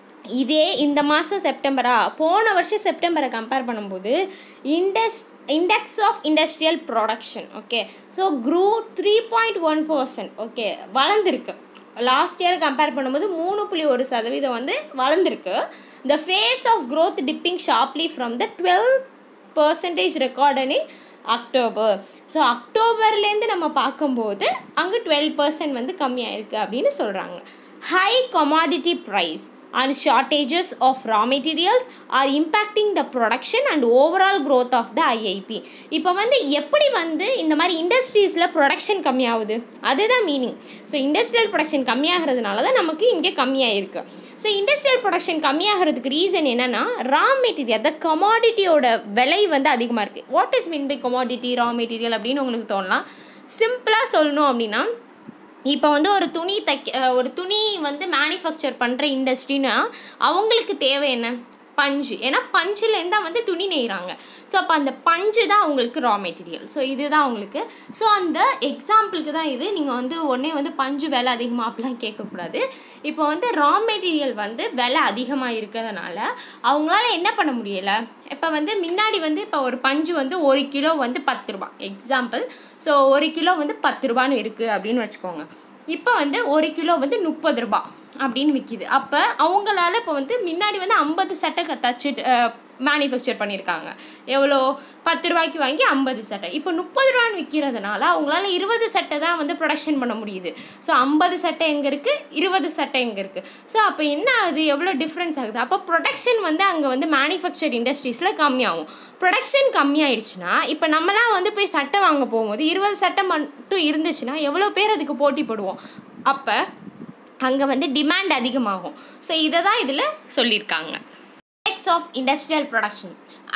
இதே இந்த மாதம் செப்டம்பரா போன வருஷம் செப்டம்பரை கம்பேர் பண்ணும்போது index index of industrial production okay so grew three point one percent okay வளர்ந்துருக்கு லாஸ்ட் இயர் கம்பேர் பண்ணும்போது மூணு புள்ளி ஒரு சதவீதம் வந்து வளர்ந்துருக்கு the pace of growth dipping sharply from the twelve percentage recorded in October so அக்டோபர்லேருந்து நம்ம பார்க்கும்போது அங்கே டுவெல் பர்சன்ட் வந்து கம்மியாயிருக்கு அப்படின்னு சொல்கிறாங்க high commodity price and shortages of raw materials are impacting the production and overall growth of the IIP இப்போ வந்து எப்படி வந்து இந்த மாதிரி இண்டஸ்ட்ரீஸில் ப்ரொடக்ஷன் கம்மியாகுது அதுதான் மீனிங் ஸோ இண்டஸ்ட்ரியல் ப்ரொடக்ஷன் கம்மியாகிறதுனால தான் நமக்கு இங்கே கம்மியாயிருக்கு ஸோ இண்டஸ்ட்ரியல் ப்ரொடக்ஷன் கம்மியாகிறதுக்கு ரீசன் என்னென்னா ரா மெட்டீரியல் அந்த கமாடிட்டியோட விலை வந்து அதிகமாக இருக்குது what is mean by commodity raw material அப்படின்னு உங்களுக்கு தோணலாம் சிம்பிளாக சொல்லணும் அப்படின்னா இப்போ வந்து ஒரு துணி தைக்க அஹ் ஒரு துணி வந்து மேனுஃபேக்சர் பண்ணுற இண்டஸ்ட்ரினா அவங்களுக்கு தேவை என்ன பஞ்சு ஏன்னா பஞ்சுலேருந்து தான் வந்து துணி நெய்கிறாங்க ஸோ அப்போ அந்த பஞ்சு தான் அவங்களுக்கு ரா மெட்டீரியல் ஸோ இதுதான் அவங்களுக்கு ஸோ அந்த எக்ஸாம்பிளுக்கு தான் இது நீங்கள் வந்து உடனே வந்து பஞ்சு விலை அதிகமாக அப்படிலாம் கேட்கக்கூடாது இப்போ வந்து ரா மெட்டீரியல் வந்து விலை அதிகமாக இருக்கிறதுனால அவங்களால என்ன பண்ண முடியலை இப்போ வந்து முன்னாடி வந்து இப்போ ஒரு பஞ்சு வந்து ஒரு கிலோ வந்து பத்து ரூபா எக்ஸாம்பிள் ஸோ ஒரு கிலோ வந்து பத்து ரூபான்னு இருக்குது அப்படின்னு வச்சுக்கோங்க இப்போ வந்து ஒரு கிலோ வந்து முப்பது ரூபா அப்படின்னு விற்கிது அப்போ அவங்களால இப்போ வந்து முன்னாடி வந்து ஐம்பது சட்டை க- தச்சு மேனுஃபேக்சர் பண்ணியிருக்காங்க எவ்வளோ பத்து ரூபாய்க்கு வாங்கி ஐம்பது சட்டை இப்போ முப்பது ரூபான்னு விற்கிறதுனால அவங்களால இருபது சட்டை தான் வந்து ப்ரொடக்ஷன் பண்ண முடியுது ஸோ ஐம்பது சட்டை எங்கே இருக்குது இருபது சட்டை எங்கே இருக்குது ஸோ அப்போ என்ன ஆகுது எவ்வளோ டிஃப்ரென்ஸ் ஆகுது அப்போ ப்ரொடக்ஷன் வந்து அங்கே வந்து மேனுஃபேக்சர் இண்டஸ்ட்ரீஸில் கம்மியாகும் ப்ரொடக்ஷன் கம்மியாயிடுச்சுன்னா இப்போ நம்மலாம் வந்து போய் சட்டை வாங்க போகும்போது இருபது சட்டை மட்டும் இருந்துச்சுன்னா எவ்வளோ பேர் அதுக்கு போட்டி போடுவோம் அப்போ அங்கே வந்து டிமாண்ட் அதிகமாகும் ஸோ இதை தான் இதில் சொல்லியிருக்காங்க Index of Industrial Production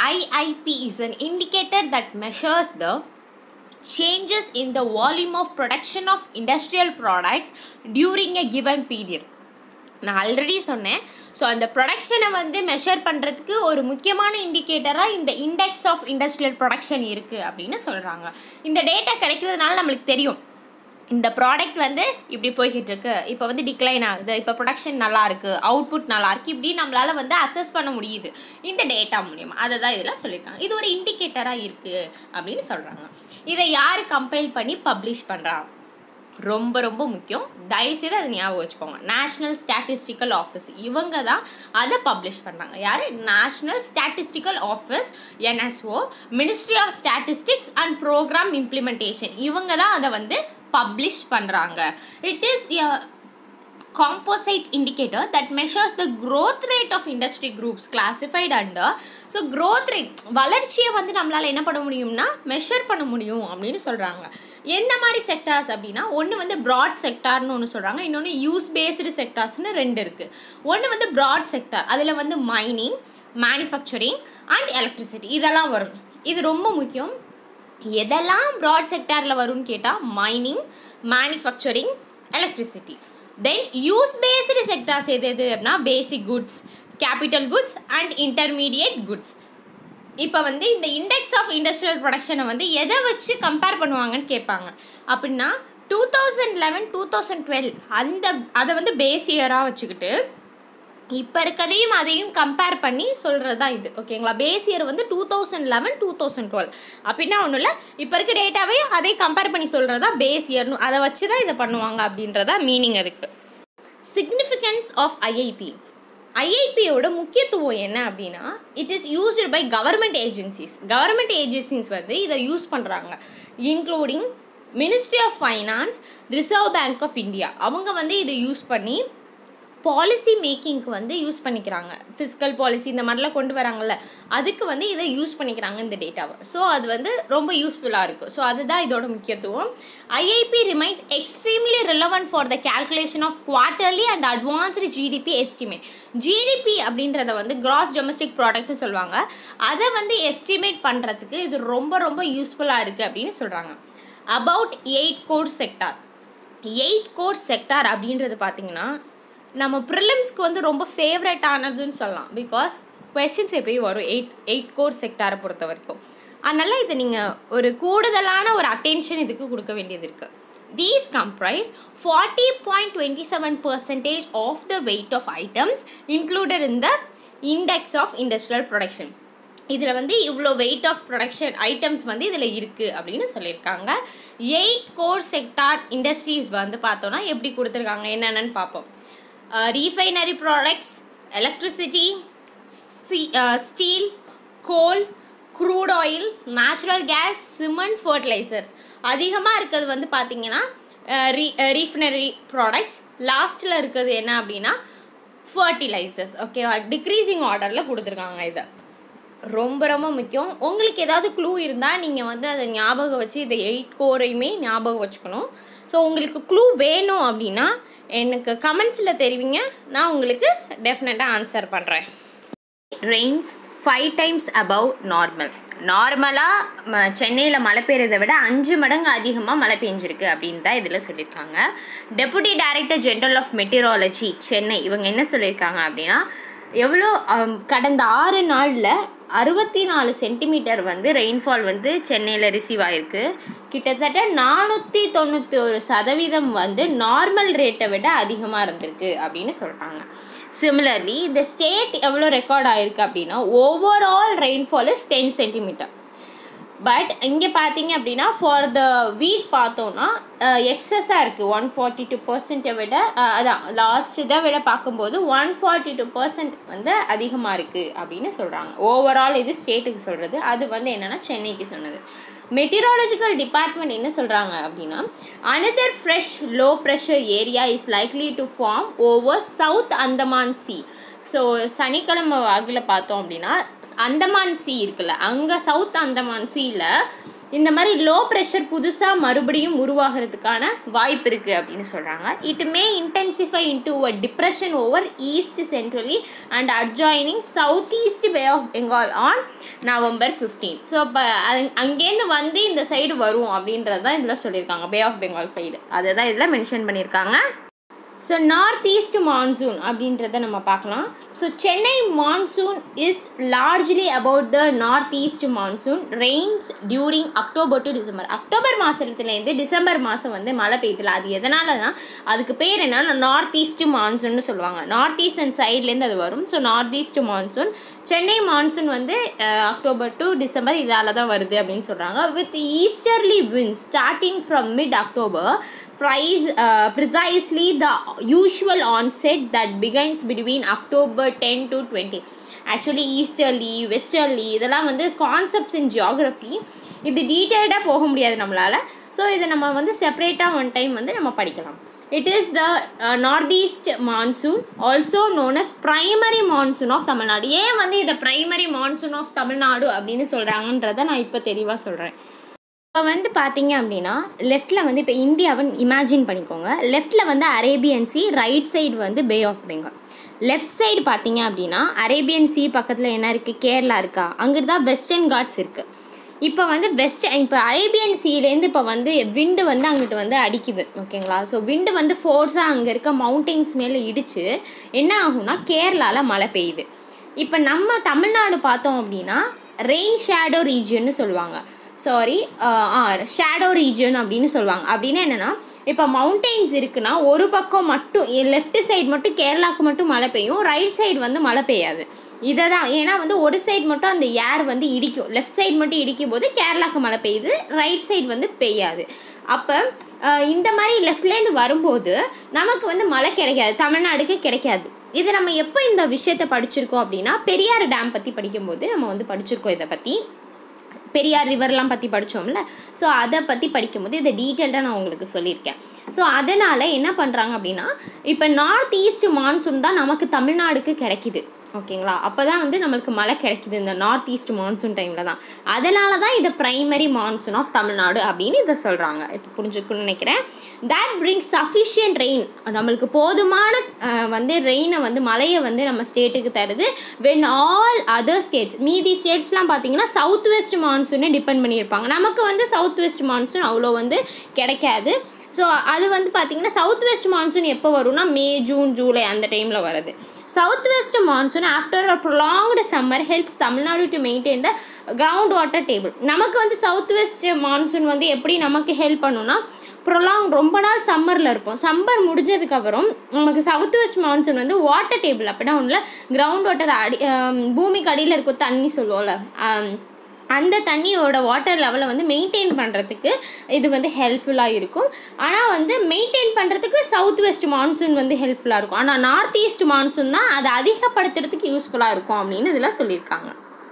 IIP is an indicator that measures the changes in the volume of production of industrial products during a given period நான் ஆல்ரெடி சொன்னேன் ஸோ அந்த ப்ரொடக்ஷனை வந்து மெஷர் பண்ணுறதுக்கு ஒரு முக்கியமான இண்டிகேட்டராக இந்த இண்டெக்ஸ் ஆஃப் இண்டஸ்ட்ரியல் ப்ரொடக்ஷன் இருக்குது அப்படின்னு சொல்கிறாங்க இந்த டேட்டா கிடைக்கிறதுனால நம்மளுக்கு தெரியும் இந்த ப்ராடக்ட் வந்து இப்படி போய்கிட்டு இருக்கு இப்போ வந்து டிக்ளைன் ஆகுது இப்போ ப்ரொடக்ஷன் நல்லா இருக்கு அவுட்புட் நல்லா இருக்கு இப்படி நம்மளால வந்து அசஸ் பண்ண முடியுது இந்த டேட்டா மூலியமா அதை தான் இதில் சொல்லியிருக்காங்க இது ஒரு இண்டிகேட்டராக இருக்கு அப்படின்னு சொல்றாங்க இதை யார் கம்பைல் பண்ணி பப்ளிஷ் பண்றா ரொம்ப ரொம்ப முக்கியம் தயவுசெய்து அதை ஞாபகம் வச்சுக்கோங்க நேஷ்னல் ஸ்டாட்டிஸ்டிக்கல் ஆஃபீஸ் இவங்க தான் அதை பப்ளிஷ் பண்ணுறாங்க யார் national statistical office NSO ministry of statistics and programme implementation இவங்க தான் அதை வந்து பப்ளிஷ் பண்ணுறாங்க it is composite indicator that measures the growth rate of industry groups classified under so growth rate வளர்ச்சியை வந்து நம்மளால் என்ன பண்ண முடியும்னா மெஷர் பண்ண முடியும் அப்படின்னு சொல்கிறாங்க எந்த மாதிரி செக்டார்ஸ் அப்படின்னா ஒன்று வந்து ப்ராட் செக்டார்னு ஒன்று சொல்கிறாங்க இன்னொன்று யூஸ் பேஸ்டு செக்டார்ஸ்னு ரெண்டு இருக்குது ஒன்று வந்து ப்ராட் செக்டார் அதில் வந்து மைனிங் மேனுஃபேக்சரிங் அண்ட் எலக்ட்ரிசிட்டி இதெல்லாம் வரும் இது ரொம்ப முக்கியம் எதெல்லாம் ப்ராட் செக்டாரில் வரும்னு கேட்டால் mining manufacturing electricity then use based sectors எது எது அப்படின்னா basic goods capital goods and intermediate goods இப்போ வந்து இந்த இண்டெக்ஸ் ஆஃப் இண்டஸ்ட்ரியல் ப்ரொடக்ஷனை வந்து எதை வச்சு கம்பேர் பண்ணுவாங்கன்னு கேட்பாங்க அப்படின்னா two thousand eleven two thousand twelve அந்த அதை வந்து பேஸ் இயராக வச்சுக்கிட்டு இப்போ இருக்கதையும் அதையும் கம்பேர் பண்ணி சொல்கிறது தான் இது ஓகேங்களா பேஸ் இயர் வந்து two thousand eleven two thousand twelve அப்படின்னா ஒன்றும் இல்லை இப்போ இருக்க டேட்டாவே அதை கம்பேர் பண்ணி சொல்கிறது தான் பேஸ் இயர்னு அதை வச்சு தான் இதை பண்ணுவாங்க அப்படின்றதா மீனிங் அதுக்கு சிக்னிஃபிகன்ஸ் ஆஃப் ஐஐபி ஐஐபியோட முக்கியத்துவம் என்ன அப்படின்னா it is used by government agencies government agencies வந்து இதை யூஸ் பண்ணுறாங்க including ministry of finance reserve bank of India அவங்க வந்து இதை யூஸ் பண்ணி பாலிசி மேக்கிங்க்கு வந்து யூஸ் பண்ணிக்கிறாங்க ஃபிசிக்கல் பாலிசி இந்த மாதிரிலாம் கொண்டு வராங்கல்ல அதுக்கு வந்து இதை யூஸ் பண்ணிக்கிறாங்க இந்த டேட்டாவை ஸோ அது வந்து ரொம்ப யூஸ்ஃபுல்லாக இருக்குது ஸோ அதுதான் இதோட முக்கியத்துவம் IIP remains extremely relevant for the calculation of quarterly and advanced GDP estimate GDP அப்படின்றத வந்து கிராஸ் டொமஸ்டிக் ப்ராடக்ட்னு சொல்லுவாங்க அதை வந்து எஸ்டிமேட் பண்ணுறதுக்கு இது ரொம்ப ரொம்ப யூஸ்ஃபுல்லாக இருக்குது அப்படின்னு சொல்கிறாங்க about eight core sector eight core sector அப்படின்றது பார்த்தீங்கன்னா நம்ம ப்ரிலிம்ஸ்க்கு வந்து ரொம்ப ஃபேவரட் ஆனதுன்னு சொல்லலாம் பிகாஸ் கொஷின்ஸ் எப்பயும் வரும் எயிட் எயிட் கோர் செக்டாரை பொறுத்த வரைக்கும் அதனால் இதை நீங்கள் ஒரு கூடுதலான ஒரு அட்டென்ஷன் இதுக்கு கொடுக்க வேண்டியது இருக்குது these comprise forty point twenty seven percentage of the weight of items included in the index of industrial production இதில் வந்து இவ்வளோ வெயிட் ஆஃப் ப்ரொடக்ஷன் ஐட்டம்ஸ் வந்து இதில் இருக்குது அப்படின்னு சொல்லியிருக்காங்க எயிட் கோர் செக்டார் இண்டஸ்ட்ரீஸ் வந்து பார்த்தோன்னா எப்படி கொடுத்துருக்காங்க என்னென்னு பார்ப்போம் refinery products electricity steel coal crude oil natural gas cement fertilisers அதிகமாக இருக்கிறது வந்து பார்த்திங்கன்னா ரீ ரீஃபைனரி ப்ராடக்ட்ஸ் லாஸ்ட்டில் இருக்கிறது என்ன அப்படின்னா ஃபர்டிலைசர்ஸ் ஓகேவா டிக்ரீசிங் ஆர்டரில் கொடுத்துருக்காங்க இதை ரொம்ப ரொம்ப முக்கியம் உங்களுக்கு ஏதாவது க்ளூ இருந்தால் நீங்கள் வந்து அதை ஞாபகம் வச்சு இதை எயிட் கோரையுமே ஞாபகம் வச்சுக்கணும் ஸோ உங்களுக்கு க்ளூ வேணும் அப்படின்னா எனக்கு கமெண்ட்ஸில் தெரிவிங்க நான் உங்களுக்கு டெஃபினட்டாக ஆன்சர் பண்ணுறேன் rains five times above normal நார்மலாக சென்னையில் மழை பெய்யறதை விட அஞ்சு மடங்கு அதிகமாக மழை பெஞ்சிருக்கு அப்படின்னு தான் இதில் சொல்லியிருக்காங்க deputy director general of meteorology Chennai இவங்க என்ன சொல்லியிருக்காங்க அப்படின்னா எவ்வளோ கடந்த ஆறு நாளில் அறுபத்தி நாலு சென்டிமீட்டர் வந்து ரெயின்ஃபால் வந்து சென்னையில் ரிசீவ் ஆகிருக்கு கிட்டத்தட்ட நானூற்றி தொண்ணூற்றி ஒரு சதவீதம் வந்து நார்மல் ரேட்டை விட அதிகமாக இருந்திருக்கு அப்படின்னு சொல்கிறாங்க சிமிலர்லி இந்த ஸ்டேட் எவ்வளோ ரெக்கார்ட் ஆகிருக்கு அப்படின்னா overall rainfall is ten centimetre but இங்கே பார்த்தீங்க அப்படின்னா ஃபார் த வீக் பார்த்தோன்னா எக்ஸஸாக இருக்குது ஒன் ஃபார்ட்டி டூ பர்சன்ட்டை விட அதான் லாஸ்ட் இதை விட பார்க்கும்போது ஒன் ஃபார்ட்டி டூ பர்சன்ட் வந்து அதிகமாக இருக்குது அப்படின்னு சொல்கிறாங்க ஓவரால் இது ஸ்டேட்டுக்கு சொல்கிறது அது வந்து என்னென்னா சென்னைக்கு சொன்னது மெட்டீரியாலஜிக்கல் டிபார்ட்மெண்ட் என்ன சொல்கிறாங்க அப்படின்னா another fresh low pressure area is likely to form over south Andaman sea so சனிக்கிழமை வாக்கில் பார்த்தோம் அப்படின்னா அந்தமான் சி இருக்குல்ல அங்கே சவுத் அந்தமான் சீயில் இந்த மாதிரி லோ ப்ரெஷர் புதுசாக மறுபடியும் உருவாகிறதுக்கான வாய்ப்பு இருக்குது அப்படின்னு சொல்கிறாங்க it may intensify into a depression over east centrally and adjoining south east Bay of Bengal on November fifteen so அப்போ அங்கேருந்து வந்து இந்த சைடு வரும் அப்படின்றது தான் இதில் சொல்லியிருக்காங்க பே ஆஃப் பெங்கால் சைடு அதை தான் இதில் மென்ஷன் பண்ணியிருக்காங்க ஸோ நார்த் ஈஸ்ட் மான்சூன் அப்படின்றத நம்ம பார்க்கலாம் so Chennai monsoon is largely about the north east monsoon rains during October to December October மாதத்துலேருந்து டிசம்பர் மாதம் வந்து மழை பெய்யுதுல அது எதனாலனா அதுக்கு பேர் என்னன்னா நார்த் ஈஸ்ட் மான்சூன்னு சொல்லுவாங்க நார்த் ஈஸ்டர்ன் சைட்லேருந்து அது வரும் so north east monsoon Chennai monsoon வந்து அஹ், அக்டோபர் டு டிசம்பர் இதால் தான் வருது அப்படின்னு சொல்கிறாங்க with easterly winds starting from mid October price precisely the usual onset that begins between October ten to twenty actually easterly westerly இதெல்லாம் வந்து concepts இன் geography இது டீட்டெயில்டாக போக முடியாது நம்மளால் ஸோ இதை நம்ம வந்து செப்பரேட்டாக ஒன் டைம் வந்து நம்ம படிக்கலாம் it is the north east monsoon also known as primary monsoon of Tamil Nadu ஏன் வந்து இதை பிரைமரி மான்சூன் ஆஃப் தமிழ்நாடு அப்படின்னு சொல்கிறாங்கன்றதை நான் இப்போ தெளிவாக சொல்கிறேன் இப்போ வந்து பார்த்தீங்க அப்படின்னா லெஃப்ட்டில் வந்து இப்போ இந்தியாவை இமேஜின் பண்ணிக்கோங்க லெஃப்ட்டில் வந்து அரேபியன் சி ரைட் சைடு வந்து Bay of Bengal left side பார்த்தீங்க அப்படின்னா அரேபியன் சி பக்கத்தில் என்ன இருக்குது கேரளா இருக்கா அங்கிட்டு தான் வெஸ்டர்ன் காட்ஸ் இருக்குது இப்போ வந்து வெஸ்ட் இப்போ அரேபியன் சீலேருந்து இப்போ வந்து விண்டு வந்து அங்கிட்டு வந்து அடிக்குது ஓகேங்களா ஸோ விண்டு வந்து ஃபோர்ஸாக அங்கே இருக்க மவுண்டெயின்ஸ் மேலே இடித்து என்ன ஆகும்னா கேரளாவில் மழை பெய்யுது இப்போ நம்ம தமிழ்நாடு பார்த்தோம் அப்படின்னா ரெயின் ஷேடோ ரீஜியன்னு சொல்லுவாங்க சாரி ஷேடோ ரீஜன் அப்படின்னு சொல்லுவாங்க அப்படின்னா என்னென்னா இப்போ மவுண்டெயின்ஸ் இருக்குன்னா ஒரு பக்கம் மட்டும் லெஃப்ட் சைடு மட்டும் கேரளாவுக்கு மட்டும் மழை பெய்யும் ரைட் சைடு வந்து மழை பெய்யாது இதை தான் ஏன்னா வந்து ஒரு சைடு மட்டும் அந்த ஏர் வந்து இடிக்கும் லெஃப்ட் சைடு மட்டும் இடிக்கும் போது கேரளாவுக்கு மழை பெய்யுது ரைட் சைடு வந்து பெய்யாது அப்போ இந்த மாதிரி லெஃப்ட்லேருந்து வரும்போது நமக்கு வந்து மழை கிடைக்காது தமிழ்நாடுக்கு கிடைக்காது இது நம்ம எப்போ இந்த விஷயத்தை படிச்சிருக்கோம் அப்படின்னா பெரியார் டேம் பற்றி படிக்கும்போது நம்ம வந்து படிச்சிருக்கோம் இதை பற்றி பெரியார் ரிவர்லாம் பற்றி படித்தோம்ல ஸோ அதை பற்றி படிக்கும்போது இதை டீட்டெயில்டாக நான் உங்களுக்கு சொல்லியிருக்கேன் ஸோ அதனால் என்ன பண்ணுறாங்க அப்படின்னா இப்போ நார்த் ஈஸ்ட் மான்சூன் தான் நமக்கு தமிழ்நாடுக்கு கிடைக்கிது ஓகேங்களா அப்போ தான் வந்து நம்மளுக்கு மழை கிடைக்குது இந்த நார்த் ஈஸ்ட் மான்சூன் டைமில் தான் அதனால தான் இதை ப்ரைமரி மான்சூன் ஆஃப் தமிழ்நாடு அப்படின்னு இதை சொல்கிறாங்க இப்போ புரிஞ்சுக்கணும்னு நினைக்கிறேன் தட் பிரிங்ஸ் சஃபிஷியன்ட் ரெயின் நம்மளுக்கு போதுமான அஹ், வந்து ரெயினை வந்து மழையை வந்து நம்ம ஸ்டேட்டுக்கு தருது வென் ஆல் அதர் ஸ்டேட்ஸ் மீதி ஸ்டேட்ஸ்லாம் பார்த்தீங்கன்னா சவுத் வெஸ்ட் மான்சூனை டிபெண்ட் பண்ணியிருப்பாங்க நமக்கு வந்து சவுத் வெஸ்ட் மான்சூன் அவ்வளோ வந்து கிடைக்காது ஸோ அது வந்து பார்த்தீங்கன்னா சவுத் வெஸ்ட் மான்சூன் எப்போ வரும்னா மே ஜூன் ஜூலை அந்த டைமில் வருது south west monsoon after a prolonged summer helps Tamil Nadu to maintain the ground water table நமக்கு வந்து சவுத் வெஸ்ட் மான்சூன் வந்து எப்படி நமக்கு ஹெல்ப் பண்ணுன்னா ப்ரொலாங் ரொம்ப நாள் சம்மரில் இருப்போம் சம்மர் முடிஞ்சதுக்கப்புறம் நமக்கு சவுத் வெஸ்ட் மான்சூன் வந்து வாட்டர் டேபிள் அப்படின்னா ஒன்றும் கிரவுண்ட் வாட்டர் அடி ஆம், பூமிக்கு அடியில் இருக்கும் தண்ணி சொல்லுவோம்ல ஆம், அந்த தண்ணியோட வாட்டர் லெவலை வந்து மெயின்டைன் பண்ணுறதுக்கு இது வந்து ஹெல்ப்ஃபுல்லாக இருக்கும் ஆனால் வந்து மெயின்டைன் பண்ணுறதுக்கு சவுத் வெஸ்ட் மான்சூன் வந்து ஹெல்ப்ஃபுல்லாக இருக்கும் ஆனால் நார்த் ஈஸ்ட் மான்சூன் தான் அதை அதிகப்படுத்துறதுக்கு யூஸ்ஃபுல்லாக இருக்கும் அப்படின்னு இதில் சொல்லியிருக்காங்க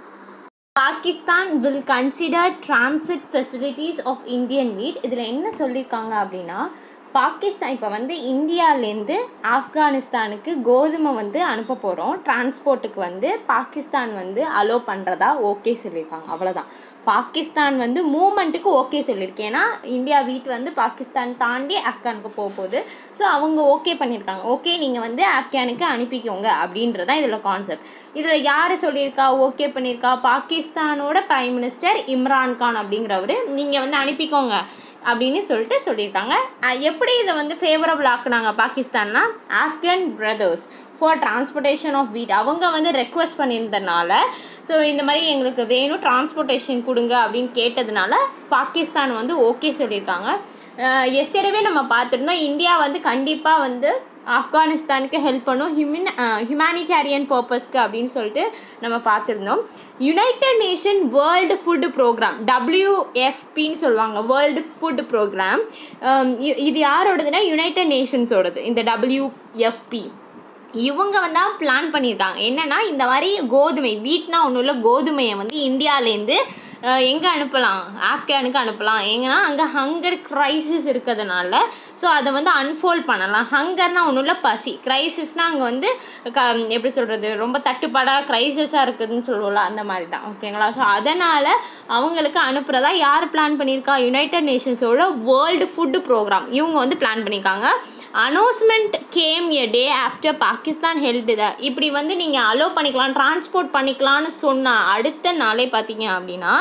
Pakistan will consider transit facilities of Indian wheat இதில் என்ன சொல்லியிருக்காங்க அப்படின்னா பாகிஸ்தான் இப்போ வந்து இந்தியாவிலேருந்து ஆப்கானிஸ்தானுக்கு கோதுமை வந்து அனுப்ப போகிறோம் டிரான்ஸ்போர்ட்டுக்கு வந்து பாகிஸ்தான் வந்து அலோ பண்ணுறதா ஓகே சொல்லியிருக்காங்க அவ்வளோதான் பாகிஸ்தான் வந்து மூமெண்ட்டுக்கு ஓகே சொல்லியிருக்கேன் ஏன்னா இந்தியா வீட் வந்து பாகிஸ்தான் தாண்டி ஆப்கானுக்கு போக போகுது ஸோ அவங்க ஓகே பண்ணியிருக்காங்க ஓகே நீங்கள் வந்து ஆப்கானுக்கு அனுப்பிக்கோங்க அப்படின்றதான் இதில் கான்செப்ட் இதில் யார் சொல்லியிருக்கா ஓகே பண்ணியிருக்கா பாகிஸ்தானோட பிரைம் மினிஸ்டர் இம்ரான் கான் அப்படிங்கிறவர் நீங்கள் வந்து அனுப்பிக்கோங்க அப்படின்னு சொல்லிட்டு சொல்லியிருக்காங்க அஹ் எப்படி இதை வந்து ஃபேவரபிள் ஆக்குனாங்க பாகிஸ்தான்னா Afghan brothers for transportation of wheat அவங்க வந்து ரெக்வஸ்ட் பண்ணியிருந்தனால ஸோ இந்த மாதிரி எங்களுக்கு வேணும் டிரான்ஸ்போர்ட்டேஷன் கொடுங்க அப்படின்னு கேட்டதுனால பாகிஸ்தான் வந்து ஓகே சொல்லியிருக்காங்க எஸ்டர்டேவே நம்ம பார்த்துருந்தோம் இந்தியா வந்து கண்டிப்பாக வந்து ஆப்கானிஸ்தானுக்கு ஹெல்ப் பண்ணும் ஹியூமன் ஹியூமானிட்டேரியன் பர்பஸ்க்கு அப்படின்னு சொல்லிட்டு நம்ம பார்த்துருந்தோம் United Nation World Food Programme டபிள்யூஎஃபின்னு சொல்லுவாங்க வேர்ல்டு ஃபுட் ப்ரோக்ராம் இது யாரோடதுன்னா யுனைடெட் நேஷன்ஸோடது இந்த டபிள்யூஎஃப்பி இவங்க வந்து பிளான் பண்ணியிருக்காங்க என்னென்னா இந்த மாதிரி கோதுமை வீட்னா ஒன்றும் இல்லை கோதுமையை வந்து இந்தியாவிலேருந்து எங்கே அனுப்பலாம் ஆப்கானுக்கு அனுப்பலாம் எங்கன்னா அங்கே ஹங்கர் க்ரைசிஸ் இருக்கிறதுனால ஸோ அதை வந்து அன்ஃபோல்ட் பண்ணலாம் ஹங்கர்னால் ஒன்றும் இல்லை பசி க்ரைசிஸ்னால் அங்கே வந்து க எப்படி சொல்கிறது ரொம்ப தட்டுப்பாடாக க்ரைசிஸாக இருக்குதுன்னு சொல்லுவோம்ல அந்த மாதிரி தான் ஓகேங்களா ஸோ அதனால் அவங்களுக்கு அனுப்புகிறதா யார் பிளான் பண்ணியிருக்கா யுனைடெட் நேஷன்ஸோட வேர்ல்டு ஃபுட்டு ப்ரோக்ராம் இவங்க வந்து பிளான் பண்ணியிருக்காங்க announcement came a day after Pakistan held the இப்படி வந்து நீங்கள் அலோவ் பண்ணிக்கலாம் டிரான்ஸ்போர்ட் பண்ணிக்கலாம்னு சொன்ன அடுத்த நாளே பார்த்தீங்க அப்படின்னா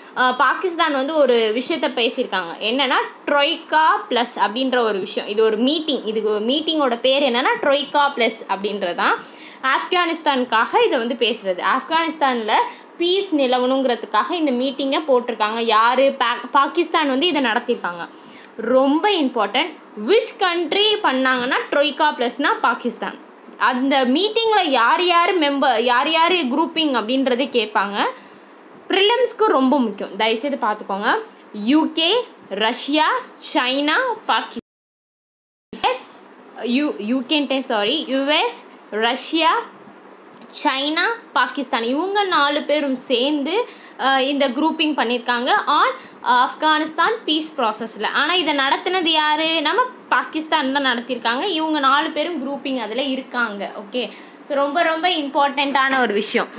அஹ், பாகிஸ்தான் வந்து ஒரு விஷயத்த பேசியிருக்காங்க என்னன்னா ட்ரொய்கா ப்ளஸ் அப்படின்ற ஒரு விஷயம் இது ஒரு மீட்டிங் இது மீட்டிங்கோட பேர் என்னன்னா ட்ரொய்கா ப்ளஸ் அப்படின்றதான் ஆப்கானிஸ்தானுக்காக இதை வந்து பேசுகிறது ஆப்கானிஸ்தானில் பீஸ் நிலவணுங்கிறதுக்காக இந்த மீட்டிங்கை போட்டிருக்காங்க யார் பா பாகிஸ்தான் வந்து இதை நடத்தியிருக்காங்க ரொம்ப இம்பார்ட்டன்ட் விச் கண்ட்ரி பண்ணாங்கன்னா ட்ரொய்கா ப்ளஸ்னா பாகிஸ்தான் அந்த மீட்டிங்கில் யார் யார் மெம்பர் யார் யார் குரூப்பிங் அப்படின்றதே கேட்பாங்க ப்ரிலிம்ஸ்க்கு ரொம்ப முக்கியம் தயவுசெய்து பார்த்துக்கோங்க UK Russia China Pakistan U யூகேன்ட்டே sorry US Russia China Pakistan இவங்க நாலு பேரும் சேர்ந்து அஹ், இந்த குரூப்பிங் பண்ணியிருக்காங்க ஆன் ஆப்கானிஸ்தான் பீஸ் ப்ராசஸில் ஆனால் இதை நடத்தினது யார் நம்ம பாகிஸ்தான் தான் நடத்தியிருக்காங்க இவங்க நாலு பேரும் குரூப்பிங் அதில் இருக்காங்க ஓகே ஸோ ரொம்ப ரொம்ப இம்பார்ட்டண்ட்டான ஒரு விஷயம்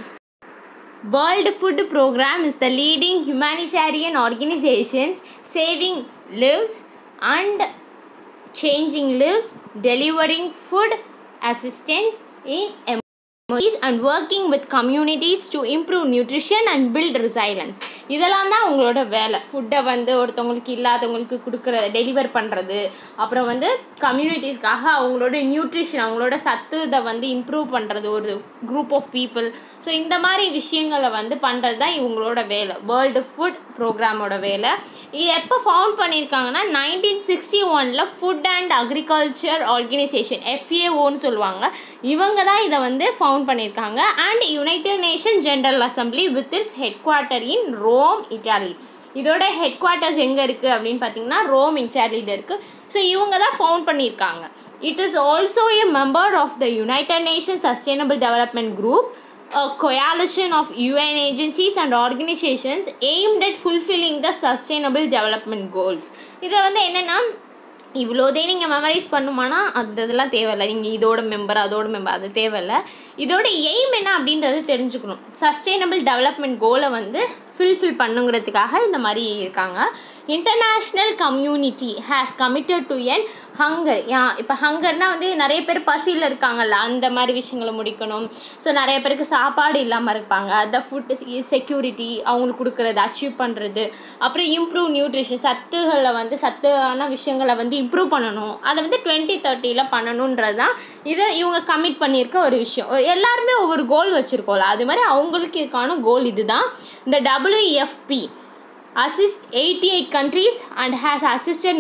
World Food Program is the leading humanitarian organizations saving lives and changing lives, delivering food assistance in emergencies and working with communities to improve nutrition and build resilience. இதெல்லாம் தான் உங்களோட வேலை ஃபுட்டை வந்து ஒருத்தவங்களுக்கு இல்லாதவங்களுக்கு கொடுக்குற டெலிவர் பண்ணுறது அப்புறம் வந்து கம்யூனிட்டிஸ்க்காக அவங்களோட நியூட்ரிஷன் அவங்களோட சத்து இதை வந்து இம்ப்ரூவ் பண்ணுறது ஒரு குரூப் ஆஃப் பீப்புள் ஸோ இந்த மாதிரி விஷயங்களை வந்து பண்ணுறது தான் இவங்களோட வேலை வேர்ல்டு ஃபுட் ப்ரோக்ராமோட வேலை இது எப்போ ஃபவுண்ட் பண்ணியிருக்காங்கன்னா நைன்டீன் சிக்ஸ்டி ஒனில் ஃபுட் அண்ட் அக்ரிகல்ச்சர் ஆர்கனைசேஷன் எஃப்ஏஓன்னு சொல்லுவாங்க இவங்க தான் இதை வந்து ஃபவுண்ட் பண்ணியிருக்காங்க and United Nation general assembly with its head quarter in Rome Italy இதோட ஹெட் குவார்ட்டர்ஸ் எங்கே இருக்குது அப்படின்னு பார்த்தீங்கன்னா ரோம் இட்டாலியில் இருக்குது ஸோ இவங்க தான் ஃபவுண்ட் பண்ணியிருக்காங்க it is also a member of the United Nation sustainable development group a coalition of UN agencies and organizations aimed at fulfilling the sustainable development goals இதில் வந்து என்னென்னா இவ்வளோதே நீங்கள் மெமரைஸ் பண்ணுமானா அந்த இதெல்லாம் தேவையில்லை நீங்கள் இதோட மெம்பர் அதோட மெம்பர் அது தேவையில்லை இதோட எய்ம் என்ன அப்படின்றது தெரிஞ்சுக்கணும் சஸ்டைனபிள் டெவலப்மெண்ட் கோலை வந்து ஃபில்ஃபில் பண்ணுங்கிறதுக்காக இந்த மாதிரி இருக்காங்க international community has committed to end hunger இப்போ ஹங்கர்னா வந்து நிறைய பேர் பசியில் இருக்காங்கல்ல அந்த மாதிரி விஷயங்களை முடிக்கணும் ஸோ நிறைய பேருக்கு சாப்பாடு இல்லாமல் இருப்பாங்க அந்த ஃபுட் செக்யூரிட்டி அவங்களுக்கு கொடுக்குறது அச்சீவ் பண்ணுறது அப்புறம் இம்ப்ரூவ் நியூட்ரிஷன் சத்துகளை வந்து சத்தான விஷயங்களை வந்து இம்ப்ரூவ் பண்ணணும் அதை வந்து டுவெண்ட்டி தேர்ட்டியில் பண்ணணுன்றது தான் இதை இவங்க கமிட் பண்ணியிருக்க ஒரு விஷயம் எல்லாருமே ஒவ்வொரு கோல் வச்சுருக்கோம்ல அது மாதிரி அவங்களுக்கு இருக்கான கோல் இதுதான் இந்த WFP assist 88 countries and has assisted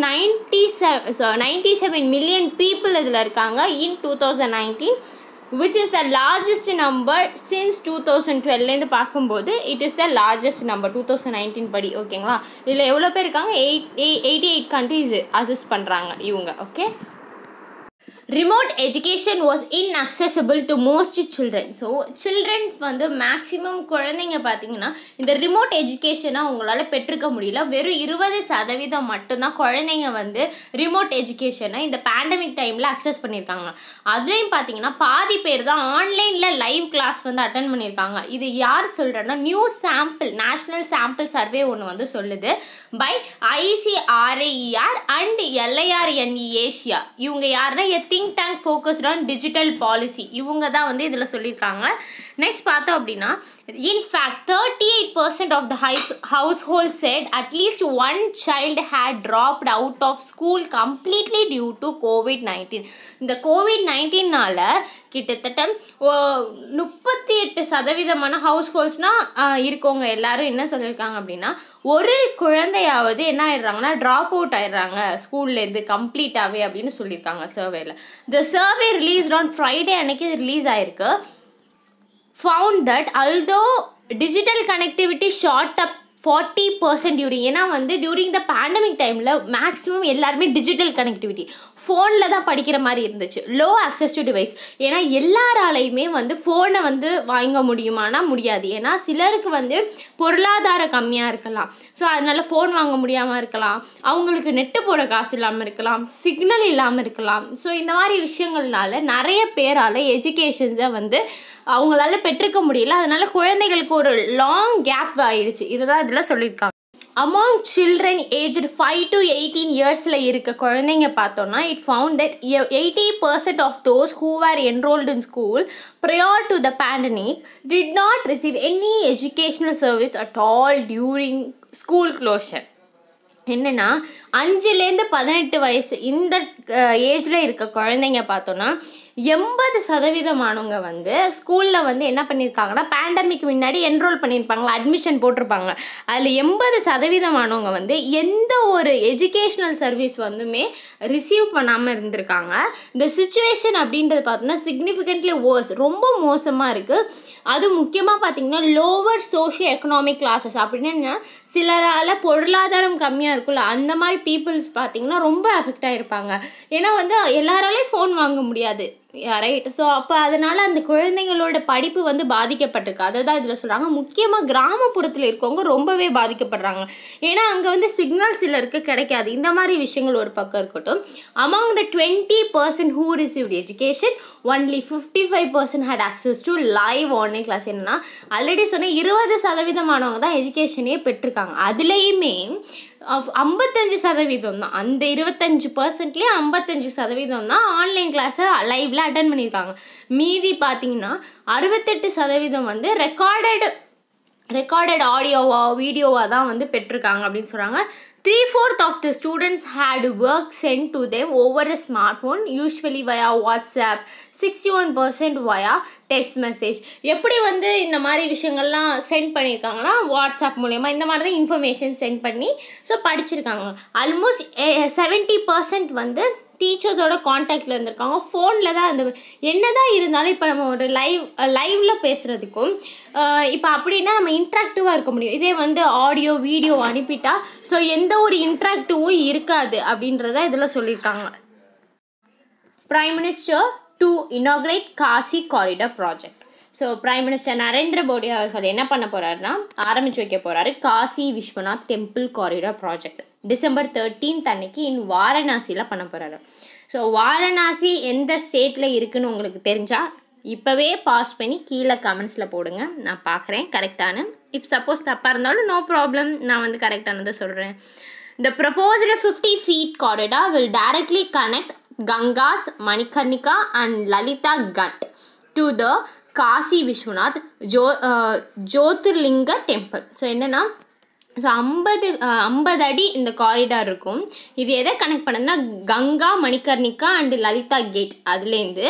97 so 97 million people இதில் இருக்காங்க in 2019 which is the largest number since 2012லேருந்து பார்க்கும்போது it is the largest number 2019 படி ஓகேங்களா இதில் எவ்வளோ பேர் இருக்காங்க eight eighty eight countries assist பண்ணுறாங்க இவங்க okay remote education was inaccessible to most children so childrens வந்து மேக்ஸிமம் குழந்தைங்க பார்த்தீங்கன்னா இந்த ரிமோட் எஜுகேஷனை அவங்களால பெற்றுக்க முடியல வெறும் இருபது சதவீதம் மட்டும்தான் குழந்தைங்க வந்து ரிமோட் எஜுகேஷனை இந்த பேண்டமிக் டைமில் அக்சஸ் பண்ணியிருக்காங்க அதுலேயும் பார்த்தீங்கன்னா பாதி பேர் தான் ஆன்லைனில் லைவ் கிளாஸ் வந்து அட்டன் பண்ணியிருக்காங்க இது யார் சொல்கிறேன்னா new sample national sample survey ஒன்று வந்து சொல்லுது by ICRIER and LIRNE Asia இவங்க யாருன்னா a think tank focused on digital policy இவங்க தான் வந்து இதில் சொல்லியிருக்காங்க நெக்ஸ்ட் பார்த்தோம் அப்படின்னா in fact thirty eight percent of the house household said at least one child had dropped out of school completely due to COVID nineteen இந்த COVID நைன்டீனால் கிட்டத்தட்ட முப்பத்தி எட்டு சதவீதமான ஹவுஸ் ஹோல்ட்ஸ்னால் இருக்கவங்க எல்லாரும் என்ன சொல்லியிருக்காங்க அப்படின்னா ஒரு குழந்தையாவது என்ன ஆயிடுறாங்கன்னா ட்ராப் அவுட் ஆயிடுறாங்க ஸ்கூல்லேருந்து கம்ப்ளீட்டாகவே அப்படின்னு சொல்லியிருக்காங்க சர்வேல the survey released on Friday அன்னைக்கு ரிலீஸ் ஆயிருக்கு found that although digital connectivity shot up forty percent during ஏன்னா வந்து டியூரிங் த பேண்டமிக் டைமில் மேக்ஸிமம் எல்லாருமே டிஜிட்டல் கனெக்டிவிட்டி ஃபோனில் தான் படிக்கிற மாதிரி இருந்துச்சு லோ அக்சஸ் டு டிவைஸ் ஏன்னா எல்லாராலையுமே வந்து ஃபோனை வந்து வாங்க முடியுமானா முடியாது ஏன்னா சிலருக்கு வந்து பொருளாதாரம் கம்மியாக இருக்கலாம் ஸோ அதனால ஃபோன் வாங்க முடியாமல் இருக்கலாம் அவங்களுக்கு நெட்டு போட காசு இல்லாமல் இருக்கலாம் சிக்னல் இல்லாமல் இருக்கலாம் ஸோ இந்த மாதிரி விஷயங்கள்னால நிறைய பேரால் எஜுகேஷன்ஸை வந்து அவங்களால பெற்றுக்க முடியல அதனால குழந்தைகளுக்கு ஒரு லாங் கேப் ஆயிடுச்சு இதுதான் இதில் சொல்லியிருக்காங்க among children aged five to eighteen இயர்ஸில் இருக்க குழந்தைங்க பார்த்தோன்னா it found that eighty percent of those who are enrolled in school prior to the pandemic did not receive any educational service at all during school closure என்னென்னா அஞ்சுலேருந்து பதினெட்டு வயசு இந்த ஏஜில் இருக்க குழந்தைங்க பார்த்தோன்னா எண்பது சதவீதமானவங்க வந்து ஸ்கூலில் வந்து என்ன பண்ணியிருக்காங்கன்னா பேண்டமிக் முன்னாடி என்ரோல் பண்ணியிருப்பாங்களா அட்மிஷன் போட்டிருப்பாங்க அதில் எண்பது சதவீதமானவங்க வந்து எந்த ஒரு எஜுகேஷ்னல் சர்வீஸ் வந்துமே ரிசீவ் பண்ணாமல் இருந்திருக்காங்க இந்த சுச்சுவேஷன் அப்படின்றது பார்த்தோன்னா சிக்னிஃபிகண்ட்லி வேர்ஸ் ரொம்ப மோசமாக இருக்குது அது முக்கியமாக பார்த்திங்கன்னா லோவர் சோஷியோ எக்கனாமிக் கிளாஸஸ் அப்படின்னா சிலரால் பொருளாதாரம் கம்மியாக இருக்குல்ல அந்த மாதிரி பீப்புள்ஸ் பார்த்திங்கன்னா ரொம்ப அஃபெக்ட் ஆகிருப்பாங்க ஏன்னா வந்து எல்லாராலையும் ஃபோன் வாங்க முடியாது ரைட் ஸோ அப்போ அதனால் அந்த குழந்தைங்களோட படிப்பு வந்து பாதிக்கப்பட்டிருக்கு அதை தான் இதில் சொல்கிறாங்க முக்கியமாக கிராமப்புறத்தில் இருக்கவங்க ரொம்பவே பாதிக்கப்படுறாங்க ஏன்னா அங்கே வந்து சிக்னல் சிலருக்கு கிடைக்காது இந்த மாதிரி விஷயங்கள் ஒரு பக்கம் இருக்கட்டும் among the twenty percent who received education only fifty five percent had access to live online class என்னன்னா ஆல்ரெடி சொன்ன இருபது சதவீதமானவங்க தான் எஜுகேஷனே பெற்றிருக்காங்க அதுலேயுமே ஐம்பத்தஞ்சு சதவீதம் தான் அந்த இருபத்தஞ்சு பர்சன்ட்லேயே ஐம்பத்தஞ்சு சதவீதம் தான் ஆன்லைன் கிளாஸை லைவில் அட்டன் பண்ணியிருக்காங்க மீதி பார்த்தீங்கன்னா அறுபத்தெட்டு சதவீதம் வந்து ரெக்கார்டட் ரெக்கார்டட் ஆடியோவா வீடியோவாக தான் வந்து பெற்றிருக்காங்க அப்படின்னு சொல்கிறாங்க three fourth of the students had work sent to them over a smart phone usually via WhatsApp sixty one percent via text message எப்படி வந்து இந்த மாதிரி விஷயங்கள்லாம் சென்ட் பண்ணியிருக்காங்கன்னா வாட்ஸ்அப் மூலயமா இந்த மாதிரி தான் இன்ஃபர்மேஷன் சென்ட் பண்ணி ஸோ படிச்சிருக்காங்க ஆல்மோஸ்ட் செவன்ட்டி பர்சன்ட் வந்து டீச்சர்ஸோட காண்டாக்டில் இருந்திருக்காங்க ஃபோனில் தான் அந்த என்ன தான் இருந்தாலும் இப்போ நம்ம ஒரு லைவ் லைவில் பேசுகிறதுக்கும் இப்போ அப்படின்னா நம்ம இன்ட்ராக்டிவாக இருக்க முடியும் இதே வந்து ஆடியோ வீடியோ அனுப்பிட்டா ஸோ எந்த ஒரு இன்ட்ராக்டிவும் இருக்காது அப்படின்றத இதில் சொல்லியிருக்காங்க prime minister to inaugurate Kashi corridor project so prime minister Narendra Modi அவர்கள் என்ன பண்ண போகிறாருன்னா ஆரம்பித்து வைக்க போகிறாரு Kashi Vishwanath temple corridor project December thirteenth அன்னைக்கு இன் வாரணாசியில் பண்ண போகிறாரு ஸோ வாரணாசி எந்த ஸ்டேட்டில் இருக்குன்னு உங்களுக்கு தெரிஞ்சால் இப்போவே பாஸ் பண்ணி கீழே கமெண்ட்ஸில் போடுங்க நான் பார்க்குறேன் கரெக்டான இஃப் சப்போஸ் தப்பாக இருந்தாலும் நோ ப்ராப்ளம் நான் வந்து கரெக்டானதை சொல்கிறேன் the proposed fifty feet corridor will directly connect Ganga's Manikarnika and Lalita ghat to the Kashi Vishwanath ஜோ ஜோதிர்லிங்க டெம்பிள் ஸோ என்னென்னா ஸோ ஐம்பது ஐம்பது அடி இந்த காரிடார் இருக்கும் இது எதை கனெக்ட் பண்ணுதுன்னா கங்கா மணிகர்ணிகா அண்டு லலிதா கேட் அதுலேருந்து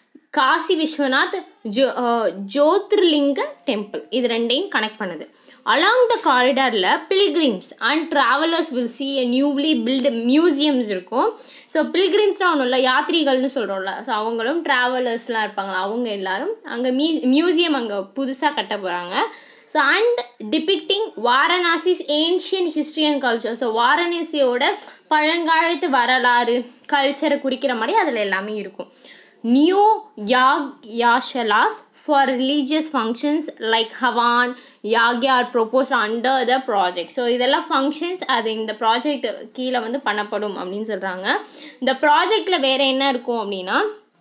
காசி விஸ்வநாத் ஜோ ஜோதிர்லிங்க டெம்பிள் இது ரெண்டையும் கனெக்ட் பண்ணுது அலாங் த காரிடாரில் pilgrims and travellers will see a newly built museums இருக்கும் ஸோ பில்கிரிம்ஸ்லாம் ஒன்றும் இல்லை யாத்ரிகள்னு சொல்கிறோம்ல ஸோ அவங்களும் ட்ராவலர்ஸ்லாம் இருப்பாங்களா அவங்க எல்லாரும் அங்கே மியூ மியூசியம் அங்கே புதுசாக கட்ட போகிறாங்க so and depicting Varanasi's ancient history and culture so வாரணாசியோட பழங்காலத்து வரலாறு கல்ச்சரை குறிக்கிற மாதிரி அதில் எல்லாமே இருக்கும் நியூ யாக் yagyashalas for religious functions like havan yagya are propose under the project so இதெல்லாம் ஃபங்க்ஷன்ஸ் அது இந்த ப்ராஜெக்ட் கீழே வந்து பண்ணப்படும் அப்படின்னு சொல்கிறாங்க இந்த ப்ராஜெக்டில் வேறு என்ன இருக்கும் அப்படின்னா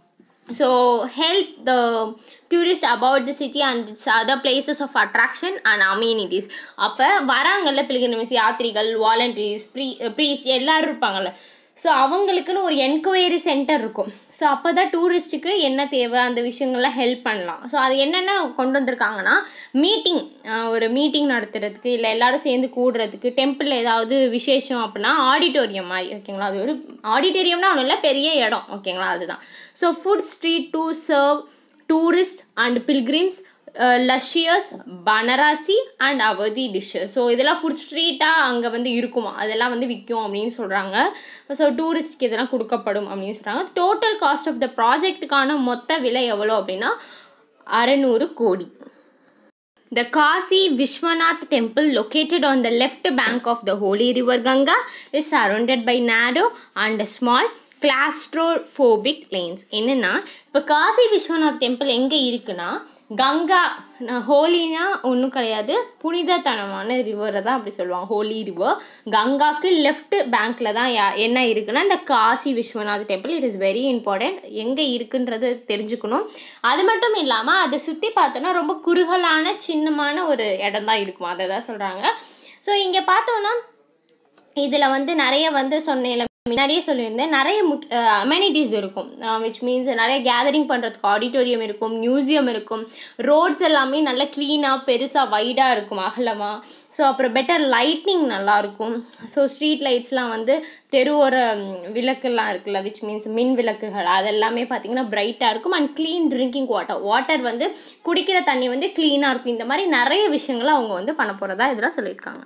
so help the tourist about the city and its other places of attraction and amenities அப்போ வராங்கல்ல பிலிகிரிமஸ் யாத்ரிகள் வாலண்டரிஸ் ப்ரீ ப்ரீஸ் எல்லோரும் இருப்பாங்கள்ல ஸோ அவங்களுக்குன்னு ஒரு என்கொயரி சென்டர் இருக்கும் ஸோ அப்போ தான் டூரிஸ்ட்டுக்கு என்ன தேவை அந்த விஷயங்கள்லாம் ஹெல்ப் பண்ணலாம் ஸோ அது என்னென்ன கொண்டு வந்திருக்காங்கன்னா மீட்டிங் ஒரு மீட்டிங் நடத்துறதுக்கு இல்லை எல்லோரும் சேர்ந்து கூடுறதுக்கு டெம்பிளில் ஏதாவது விசேஷம் அப்படின்னா ஆடிட்டோரியம் மாதிரி ஓகேங்களா அது ஒரு ஆடிட்டோரியம்னா ஒன்றும் இல்லை பெரிய இடம் ஓகேங்களா அதுதான் so food street to serve tourist and pilgrims luscious Banarasi and Awadhi dishes so இதெல்லாம் ஃபுட் ஸ்ட்ரீட்டாக அங்கே வந்து இருக்குமா அதெல்லாம் வந்து விற்கும் அப்படின்னு சொல்கிறாங்க ஸோ டூரிஸ்ட்க்கு இதெல்லாம் கொடுக்கப்படும் அப்படின்னு சொல்கிறாங்க டோட்டல் காஸ்ட் ஆஃப் த ப்ராஜெக்ட்டுக்கான மொத்த விலை எவ்வளோ அப்படின்னா அறநூறு கோடி The Kasi Vishwanath temple located on the left bank of the holy river Ganga is surrounded by narrow and small claustrophobic lanes என்னென்னா இப்போ காசி விஸ்வநாத் டெம்பிள் எங்கே இருக்குன்னா கங்கா ஹோலினா ஒன்றும் கிடையாது புனிதத்தனமான ரிவரை தான் அப்படி சொல்லுவாங்க ஹோலி ரிவர் கங்காக்கு லெஃப்ட் பேங்க்கில் தான் யா என்ன இருக்குன்னா இந்த Kashi Vishwanath temple it is very important எங்கே இருக்குன்றது தெரிஞ்சுக்கணும் அது மட்டும் இல்லாமல் அதை சுற்றி பார்த்தோன்னா ரொம்ப குறுகலான சின்னமான ஒரு இடம் தான் இருக்கும் அதை தான் சொல்கிறாங்க ஸோ இங்கே பார்த்தோன்னா இதில் வந்து நிறைய வந்து சொன்னேன் முன்னாடியே சொல்லியிருந்தேன் நிறைய முக் அமெனிட்டிஸ் இருக்கும் விச் மீன்ஸ் நிறைய கேதரிங் பண்ணுறதுக்கு ஆடிட்டோரியம் இருக்கும் மியூசியம் இருக்கும் ரோட்ஸ் எல்லாமே நல்லா க்ளீனாக பெருசாக வைடாக இருக்கும் அகலமாக ஸோ அப்புறம் பெட்டர் லைட்னிங் நல்லாயிருக்கும் ஸோ ஸ்ட்ரீட் லைட்ஸ்லாம் வந்து தெருவோர விளக்குலாம் இருக்குல்ல விச் மீன்ஸ் மின் விளக்குகள் அதெல்லாமே பார்த்திங்கன்னா பிரைட்டாக இருக்கும் and clean drinking water water வந்து குடிக்கிற தண்ணி வந்து க்ளீனாக இருக்கும் இந்த மாதிரி நிறைய விஷயங்களை அவங்க வந்து பண்ண போகிறதா இதெல்லாம் சொல்லியிருக்காங்க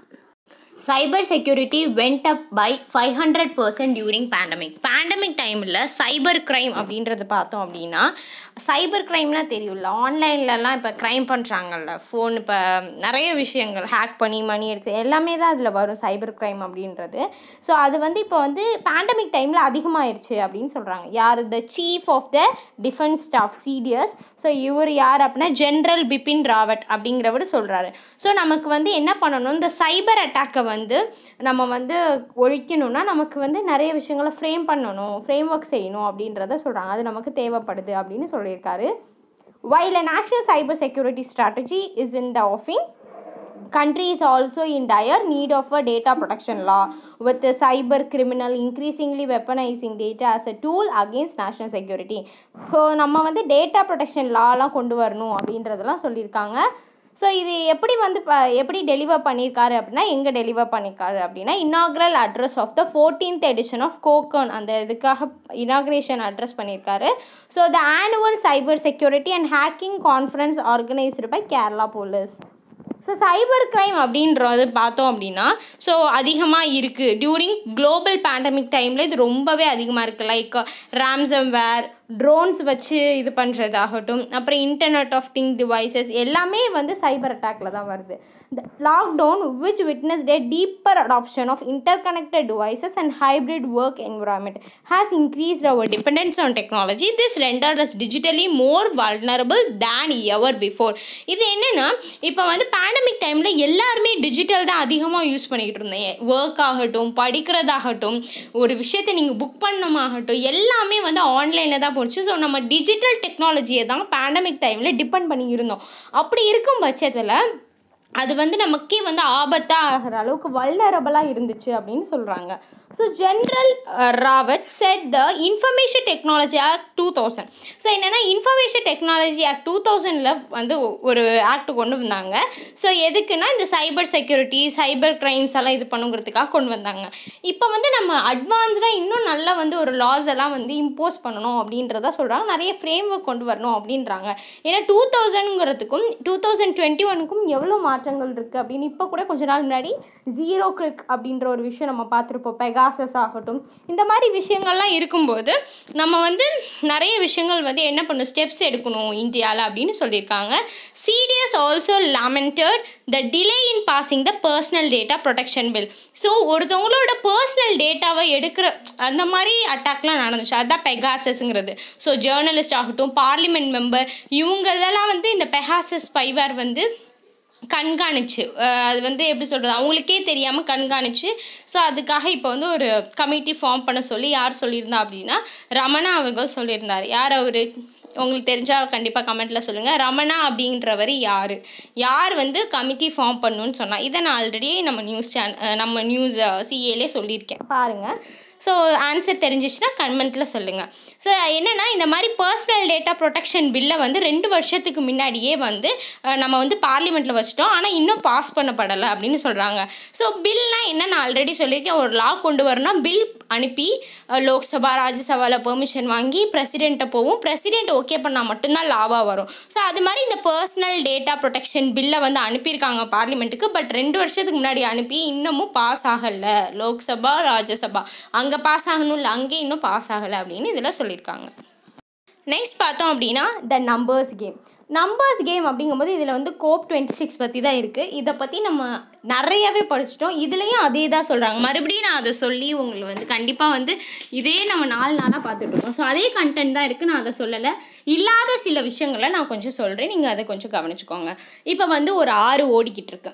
cyber security went up by five hundred percent during pandemic pandemic டைமில் சைபர் க்ரைம் அப்படின்றது பார்த்தோம் அப்படின்னா சைபர் க்ரைம்லாம் தெரியும்ல ஆன்லைன்லலாம் இப்போ க்ரைம் பண்ணுறாங்கல்ல ஃபோன் இப்போ நிறைய விஷயங்கள் ஹேக் பண்ணி மணி எடுத்து எல்லாமே தான் அதில் வரும் சைபர் க்ரைம் அப்படின்றது ஸோ அது வந்து இப்போ வந்து பேண்டமிக் டைமில் அதிகமாகிடுச்சு அப்படின்னு சொல்கிறாங்க யார் the chief of the defence staff CDS so இவர் யார் அப்படின்னா ஜென்ரல் பிபின் ராவட் அப்படிங்கிறவர் சொல்கிறாரு ஸோ நமக்கு வந்து என்ன பண்ணணும் இந்த சைபர் அட்டாக்கை வந்து நம்ம வந்து ஒழிக்கணும்னா நமக்கு வந்து நிறைய விஷயங்களை ஃப்ரேம் பண்ணணும் ஃப்ரேம் ஒர்க் செய்யணும் அப்படின்றத சொல்கிறாங்க அது நமக்கு தேவைப்படுது அப்படின்னு சொல்லியிருக்காரு while a national cyber security strategy is in the offing country is also in dire need of a data protection law with the cyber criminal increasingly weaponizing data as a tool against national security so நம்ம வந்து data protection லாலாம் கொண்டு வரணும் அப்படின்றதெல்லாம் சொல்லியிருக்காங்க so இது எப்படி வந்து ப எப்படி டெலிவர் பண்ணியிருக்காரு அப்படின்னா எங்கே டெலிவர் பண்ணியிருக்காரு அப்படின்னா inaugural address of the fourteenth edition of cocoon அந்த இதுக்காக இனாக்ரேஷன் அட்ரஸ் பண்ணியிருக்காரு so the annual cyber security and hacking conference organised by Kerala police so cyber crime அப்படின்றது பார்த்தோம் அப்படின்னா ஸோ அதிகமாக இருக்குது டியூரிங் குளோபல் பேண்டமிக் டைமில் இது ரொம்பவே அதிகமாக இருக்குது லைக் ராம்சம் வேர் ட்ரோன்ஸ் வச்சு இது பண்ணுறதாகட்டும் அப்புறம் இன்டர்நெட் ஆஃப் திங் டிவைசஸ் எல்லாமே வந்து சைபர் அட்டாக்ல தான் வருது The lockdown, which witnessed a deeper adoption of interconnected devices and hybrid work environment, has increased our dependence on technology. This rendered us digitally more vulnerable than ever before. இது என்னென்னா இப்போ வந்து pandemic டைமில் எல்லாருமே டிஜிட்டல் தான் அதிகமாக use பண்ணிக்கிட்டு இருந்தேன் ஒர்க் ஆகட்டும் படிக்கிறதாகட்டும் ஒரு விஷயத்தை நீங்கள் புக் பண்ணமாகட்டும் எல்லாமே வந்து ஆன்லைனில் தான் போச்சு ஸோ நம்ம டிஜிட்டல் டெக்னாலஜியை தான் பேண்டமிக் டைமில் டிபெண்ட் பண்ணி இருந்தோம் அப்படி இருக்கும் பட்சத்தில் அது வந்து நமக்கே வந்து ஆபத்தாக ஆகிற அளவுக்கு வல்னரபுளாக இருந்துச்சு அப்படின்னு சொல்கிறாங்க so general Rawat said the information technology act two thousand so என்னென்னா இன்ஃபர்மேஷன் டெக்னாலஜி ஆக்ட் டூ தௌசண்டில் வந்து ஒரு ஆக்ட் கொண்டு வந்தாங்க ஸோ எதுக்குன்னா இந்த சைபர் செக்யூரிட்டி சைபர் க்ரைம்ஸ் எல்லாம் இது பண்ணுங்கிறதுக்காக கொண்டு வந்தாங்க இப்போ வந்து நம்ம அட்வான்ஸ்டாக இன்னும் நல்லா வந்து ஒரு லாஸ் எல்லாம் வந்து இம்போஸ் பண்ணணும் அப்படின்றத சொல்கிறாங்க நிறைய ஃப்ரேம் ஒர்க் கொண்டு வரணும் அப்படின்றாங்க ஏன்னா டூ தௌசண்ட்ங்கிறதுக்கும் டூ தௌசண்ட் டுவெண்ட்டி ஒனுக்கும் எவ்வளோ மாற்றங்கள் இருக்குது அப்படின்னு இப்போ கூட கொஞ்ச நாள் முன்னாடி ஜீரோ கிளிக் அப்படின்ற ஒரு விஷயம் நம்ம பார்த்துருப்போம் பெகாசஸ் ஆகட்டும் இந்த மாதிரி விஷயங்கள்லாம் இருக்கும்போது நம்ம வந்து நிறைய விஷயங்கள் வந்து என்ன பண்ணும் ஸ்டெப்ஸ் எடுக்கணும் இந்தியாவில் அப்படின்னு சொல்லியிருக்காங்க CDS also lamented the delay in passing the personal data protection bill so ஒருத்தவங்களோட பர்சனல் டேட்டாவை எடுக்கிற அந்த மாதிரி அட்டாக்லாம் நடந்துச்சு அதுதான் பெகாசஸ்ங்கிறது ஸோ ஜேர்னலிஸ்ட் ஆகட்டும் பார்லிமெண்ட் மெம்பர் இவங்க இதெல்லாம் வந்து இந்த பெகாசஸ் ஸ்பைவேர் வந்து கண்காணிச்சு அஹ் அது வந்து எப்படி சொல்கிறது அவங்களுக்கே தெரியாமல் கண்காணிச்சு ஸோ அதுக்காக இப்போ வந்து ஒரு கமிட்டி ஃபார்ம் பண்ண சொல்லி யார் சொல்லியிருந்தா அப்படின்னா ரமணா அவர்கள் சொல்லியிருந்தார் யார் அவர் உங்களுக்கு தெரிஞ்சால் கண்டிப்பாக கமெண்ட்டில் சொல்லுங்கள் ரமணா அப்படின்றவர் யார் யார் வந்து கமிட்டி ஃபார்ம் பண்ணணும்னு சொன்னால் இதை நான் ஆல்ரெடி நம்ம நியூஸ் சேன் நம்ம நியூஸ் சிஏலே சொல்லியிருக்கேன் பாருங்கள் ஸோ ஆன்சர் தெரிஞ்சிச்சுன்னா கமெண்ட்டில் சொல்லுங்கள் ஸோ என்னென்னா இந்த மாதிரி பர்சனல் டேட்டா ப்ரொடெக்ஷன் பில்லை வந்து ரெண்டு வருஷத்துக்கு முன்னாடியே வந்து அஹ், நம்ம வந்து பார்லிமெண்ட்டில் வச்சிட்டோம் ஆனால் இன்னும் பாஸ் பண்ணப்படலை அப்படின்னு சொல்கிறாங்க ஸோ பில்னா என்ன நான் ஆல்ரெடி சொல்லியிருக்கேன் ஒரு லா கொண்டு வரணும் பில் அனுப்பி அஹ், லோக்சபா ராஜ்யசபாவில் பெர்மிஷன் வாங்கி பிரசிடெண்ட்டை போகும் பிரசிடெண்ட் ஓகே பண்ணால் மட்டும்தான் லாவாக வரும் ஸோ அது மாதிரி இந்த பர்சனல் டேட்டா ப்ரொடெக்ஷன் பில்லை வந்து அனுப்பியிருக்காங்க பார்லிமெண்ட்டுக்கு பட் ரெண்டு வருஷத்துக்கு முன்னாடி அனுப்பி இன்னமும் பாஸ் ஆகலை லோக்சபா ராஜ்யசபா அங்கே பாஸ் ஆகணும்ல அங்கே இன்னும் பாஸ் ஆகலை அப்படின்னு இதில் சொல்லியிருக்காங்க நெக்ஸ்ட் பார்த்தோம் அப்படின்னா the numbers game numbers game அப்படிங்கும்போது இதில் வந்து கோப் டுவெண்ட்டி சிக்ஸ் பற்றி தான் இருக்குது இதை பற்றி நம்ம நிறையவே படிச்சிட்டோம் இதுலேயும் அதே தான் சொல்கிறாங்க மறுபடியும் நான் அதை சொல்லி உங்களுக்கு வந்து கண்டிப்பாக வந்து இதே நம்ம நாலு நாளாக பார்த்துட்டு இருக்கோம் ஸோ அதே கண்டென்ட் தான் இருக்குது நான் அதை சொல்லலை இல்லாத சில விஷயங்களை நான் கொஞ்சம் சொல்கிறேன் நீங்கள் அதை கொஞ்சம் கவனிச்சுக்கோங்க இப்போ வந்து ஒரு ஆறு ஓடிக்கிட்டு இருக்கு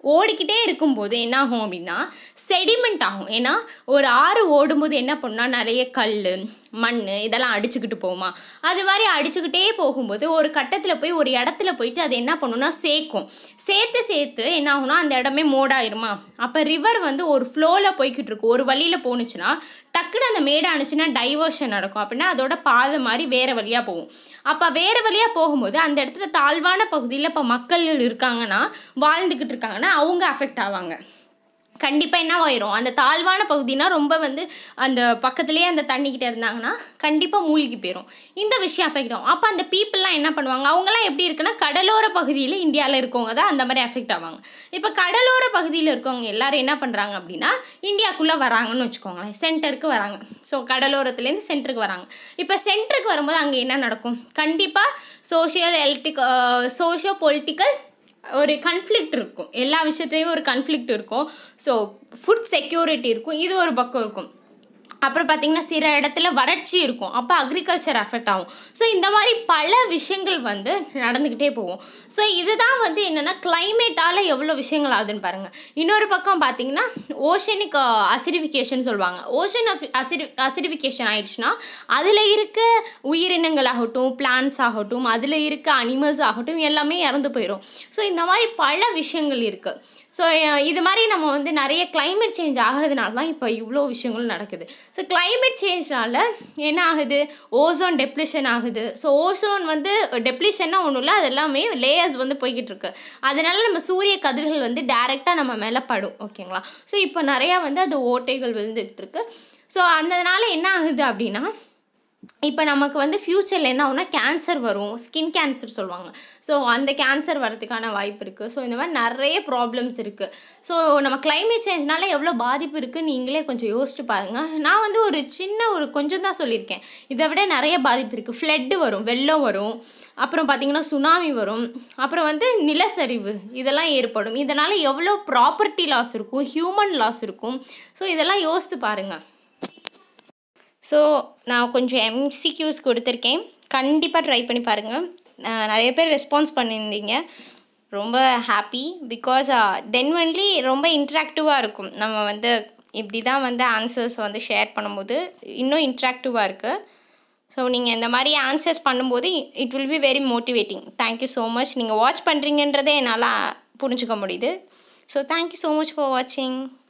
ஓடிக்கிட்டே இருக்கும்போது என்ன ஆகும் அப்படின்னா செடிமெண்ட் ஆகும் ஏன்னா ஒரு ஆறு ஓடும்போது என்ன பண்ணால் நிறைய கல் மண் இதெல்லாம் அடிச்சுக்கிட்டு போகுமா அது மாதிரி அடிச்சுக்கிட்டே போகும்போது ஒரு கட்டத்தில் போய் ஒரு இடத்துல போயிட்டு அது என்ன பண்ணுன்னா சேர்க்கும் சேர்த்து சேர்த்து என்ன ஆகும்னா அந்த இடமே மோடாயிருமா அப்போ ரிவர் வந்து ஒரு ஃப்ளோவில் போய்கிட்டு இருக்கும் ஒரு வழியில் போணுச்சுன்னா டக்குன்னு அந்த மேடை அனுச்சுன்னா டைவர்ஷன் நடக்கும் அப்படின்னா அதோட பாதை மாதிரி வேறு வழியாக போகும் அப்போ வேறு வழியாக போகும்போது அந்த இடத்துல தாழ்வான பகுதியில் இப்போ மக்கள் இருக்காங்கன்னா வாழ்ந்துக்கிட்டு இருக்காங்கன்னா அவங்க அஃபெக்ட் ஆவாங்க கண்டிப்பாக என்ன ஆயிரும் அந்த தாழ்வான பகுதினா ரொம்ப வந்து அந்த பக்கத்துலேயே அந்த தண்ணிக்கிட்ட இருந்தாங்கன்னா கண்டிப்பாக மூழ்கி போயிடும் இந்த விஷயம் அஃபெக்ட் ஆகும் அப்போ அந்த பீப்புளெலாம் என்ன பண்ணுவாங்க அவங்களாம் எப்படி இருக்குன்னா கடலோர பகுதியில் இந்தியாவில் இருக்கவங்க தான் அந்த மாதிரி அஃபெக்ட் ஆவாங்க இப்போ கடலோர பகுதியில் இருக்கவங்க எல்லாரும் என்ன பண்ணுறாங்க அப்படின்னா இந்தியாக்குள்ளே வராங்கன்னு வச்சுக்கோங்களேன் சென்டருக்கு வராங்க ஸோ கடலோரத்துலேருந்து சென்டருக்கு வராங்க இப்போ சென்டருக்கு வரும்போது அங்கே என்ன நடக்கும் கண்டிப்பாக சோஷியல் எலக்ட்ரிக் சோஷியோ பொலிட்டிக்கல் ஒரு கன்ஃப்ளிக்ட் இருக்கும் எல்லா விஷயத்துலேயும் ஒரு கன்ஃப்ளிக்ட் இருக்கும் ஸோ ஃபுட் செக்யூரிட்டி இருக்கும் இது ஒரு பக்கம் இருக்கும் அப்புறம் பார்த்திங்கன்னா சில இடத்துல வறட்சி இருக்கும் அப்போ அக்ரிகல்ச்சர் அஃபெக்ட் ஆகும் ஸோ இந்த மாதிரி பல விஷயங்கள் வந்து நடந்துக்கிட்டே போகும் ஸோ இதுதான் வந்து என்னென்னா கிளைமேட்டால் எவ்வளோ விஷயங்கள் ஆகுதுன்னு பாருங்கள் இன்னொரு பக்கம் பார்த்திங்கன்னா ஓஷனிக் அசிடிஃபிகேஷன் சொல்லுவாங்க ஓஷன் அசிடி அசிடிஃபிகேஷன் ஆயிடுச்சுன்னா அதில் இருக்க உயிரினங்கள் ஆகட்டும் பிளான்ஸ் ஆகட்டும் அதில் இருக்க அனிமல்ஸ் ஆகட்டும் எல்லாமே இறந்து போயிடும் ஸோ இந்த மாதிரி பல விஷயங்கள் இருக்குது ஸோ இது மாதிரி நம்ம வந்து நிறைய கிளைமேட் சேஞ்ச் ஆகிறதுனால தான் இப்போ இவ்வளோ விஷயங்களும் நடக்குது ஸோ கிளைமேட் சேஞ்ச்னால என்ன ஆகுது ஓசோன் டெப்ளிஷன் ஆகுது ஸோ ஓசோன் வந்து டெப்ளிஷன்னா ஒன்றும் இல்லை அது எல்லாமே லேயர்ஸ் வந்து போய்கிட்டு இருக்கு அதனால நம்ம சூரிய கதிர்கள் வந்து டைரெக்டாக நம்ம மேலே படும் ஓகேங்களா ஸோ இப்போ நிறையா வந்து அது ஓட்டைகள் விழுந்துகிட்டு இருக்கு ஸோ அதனால என்ன ஆகுது அப்படின்னா இப்போ நமக்கு வந்து ஃப்யூச்சரில் என்ன ஆகும்னா கேன்சர் வரும் ஸ்கின் கேன்சர் சொல்லுவாங்க ஸோ அந்த கேன்சர் வரதுக்கான வாய்ப்பு இருக்குது ஸோ இந்த மாதிரி நிறைய ப்ராப்ளம்ஸ் இருக்குது ஸோ நம்ம கிளைமேட் சேஞ்ச்னால எவ்வளோ பாதிப்பு இருக்குன்னு நீங்களே கொஞ்சம் யோசிச்சு பாருங்கள் நான் வந்து ஒரு சின்ன ஒரு கொஞ்சம் தான் சொல்லியிருக்கேன் இதை விட நிறைய பாதிப்பு இருக்குது ஃப்ளட்டு வரும் வெள்ளம் வரும் அப்புறம் பார்த்திங்கன்னா சுனாமி வரும் அப்புறம் வந்து நிலச்சரிவு இதெல்லாம் ஏற்படும் இதனால் எவ்வளோ ப்ராப்பர்ட்டி லாஸ் இருக்கும் ஹியூமன் லாஸ் இருக்கும் ஸோ இதெல்லாம் யோசித்து பாருங்கள் ஸோ நான் கொஞ்சம் எம்சிக்யூஸ் கொடுத்துருக்கேன் கண்டிப்பாக ட்ரை பண்ணி பாருங்கள் நிறைய பேர் ரெஸ்பான்ஸ் பண்ணியிருந்தீங்க ரொம்ப ஹாப்பி பிகாஸ் தென் ஒன்லி ரொம்ப இன்ட்ராக்டிவாக இருக்கும் நம்ம வந்து இப்படி தான் வந்து ஆன்சர்ஸ் வந்து ஷேர் பண்ணும்போது இன்னும் இன்ட்ராக்டிவாக இருக்குது ஸோ நீங்கள் இந்த மாதிரி ஆன்சர்ஸ் பண்ணும்போது it will be very motivating thank you so much நீங்கள் வாட்ச் பண்ணுறீங்கன்றதே என்னால் புரிஞ்சுக்க முடியுது so thank you so much for வாட்சிங்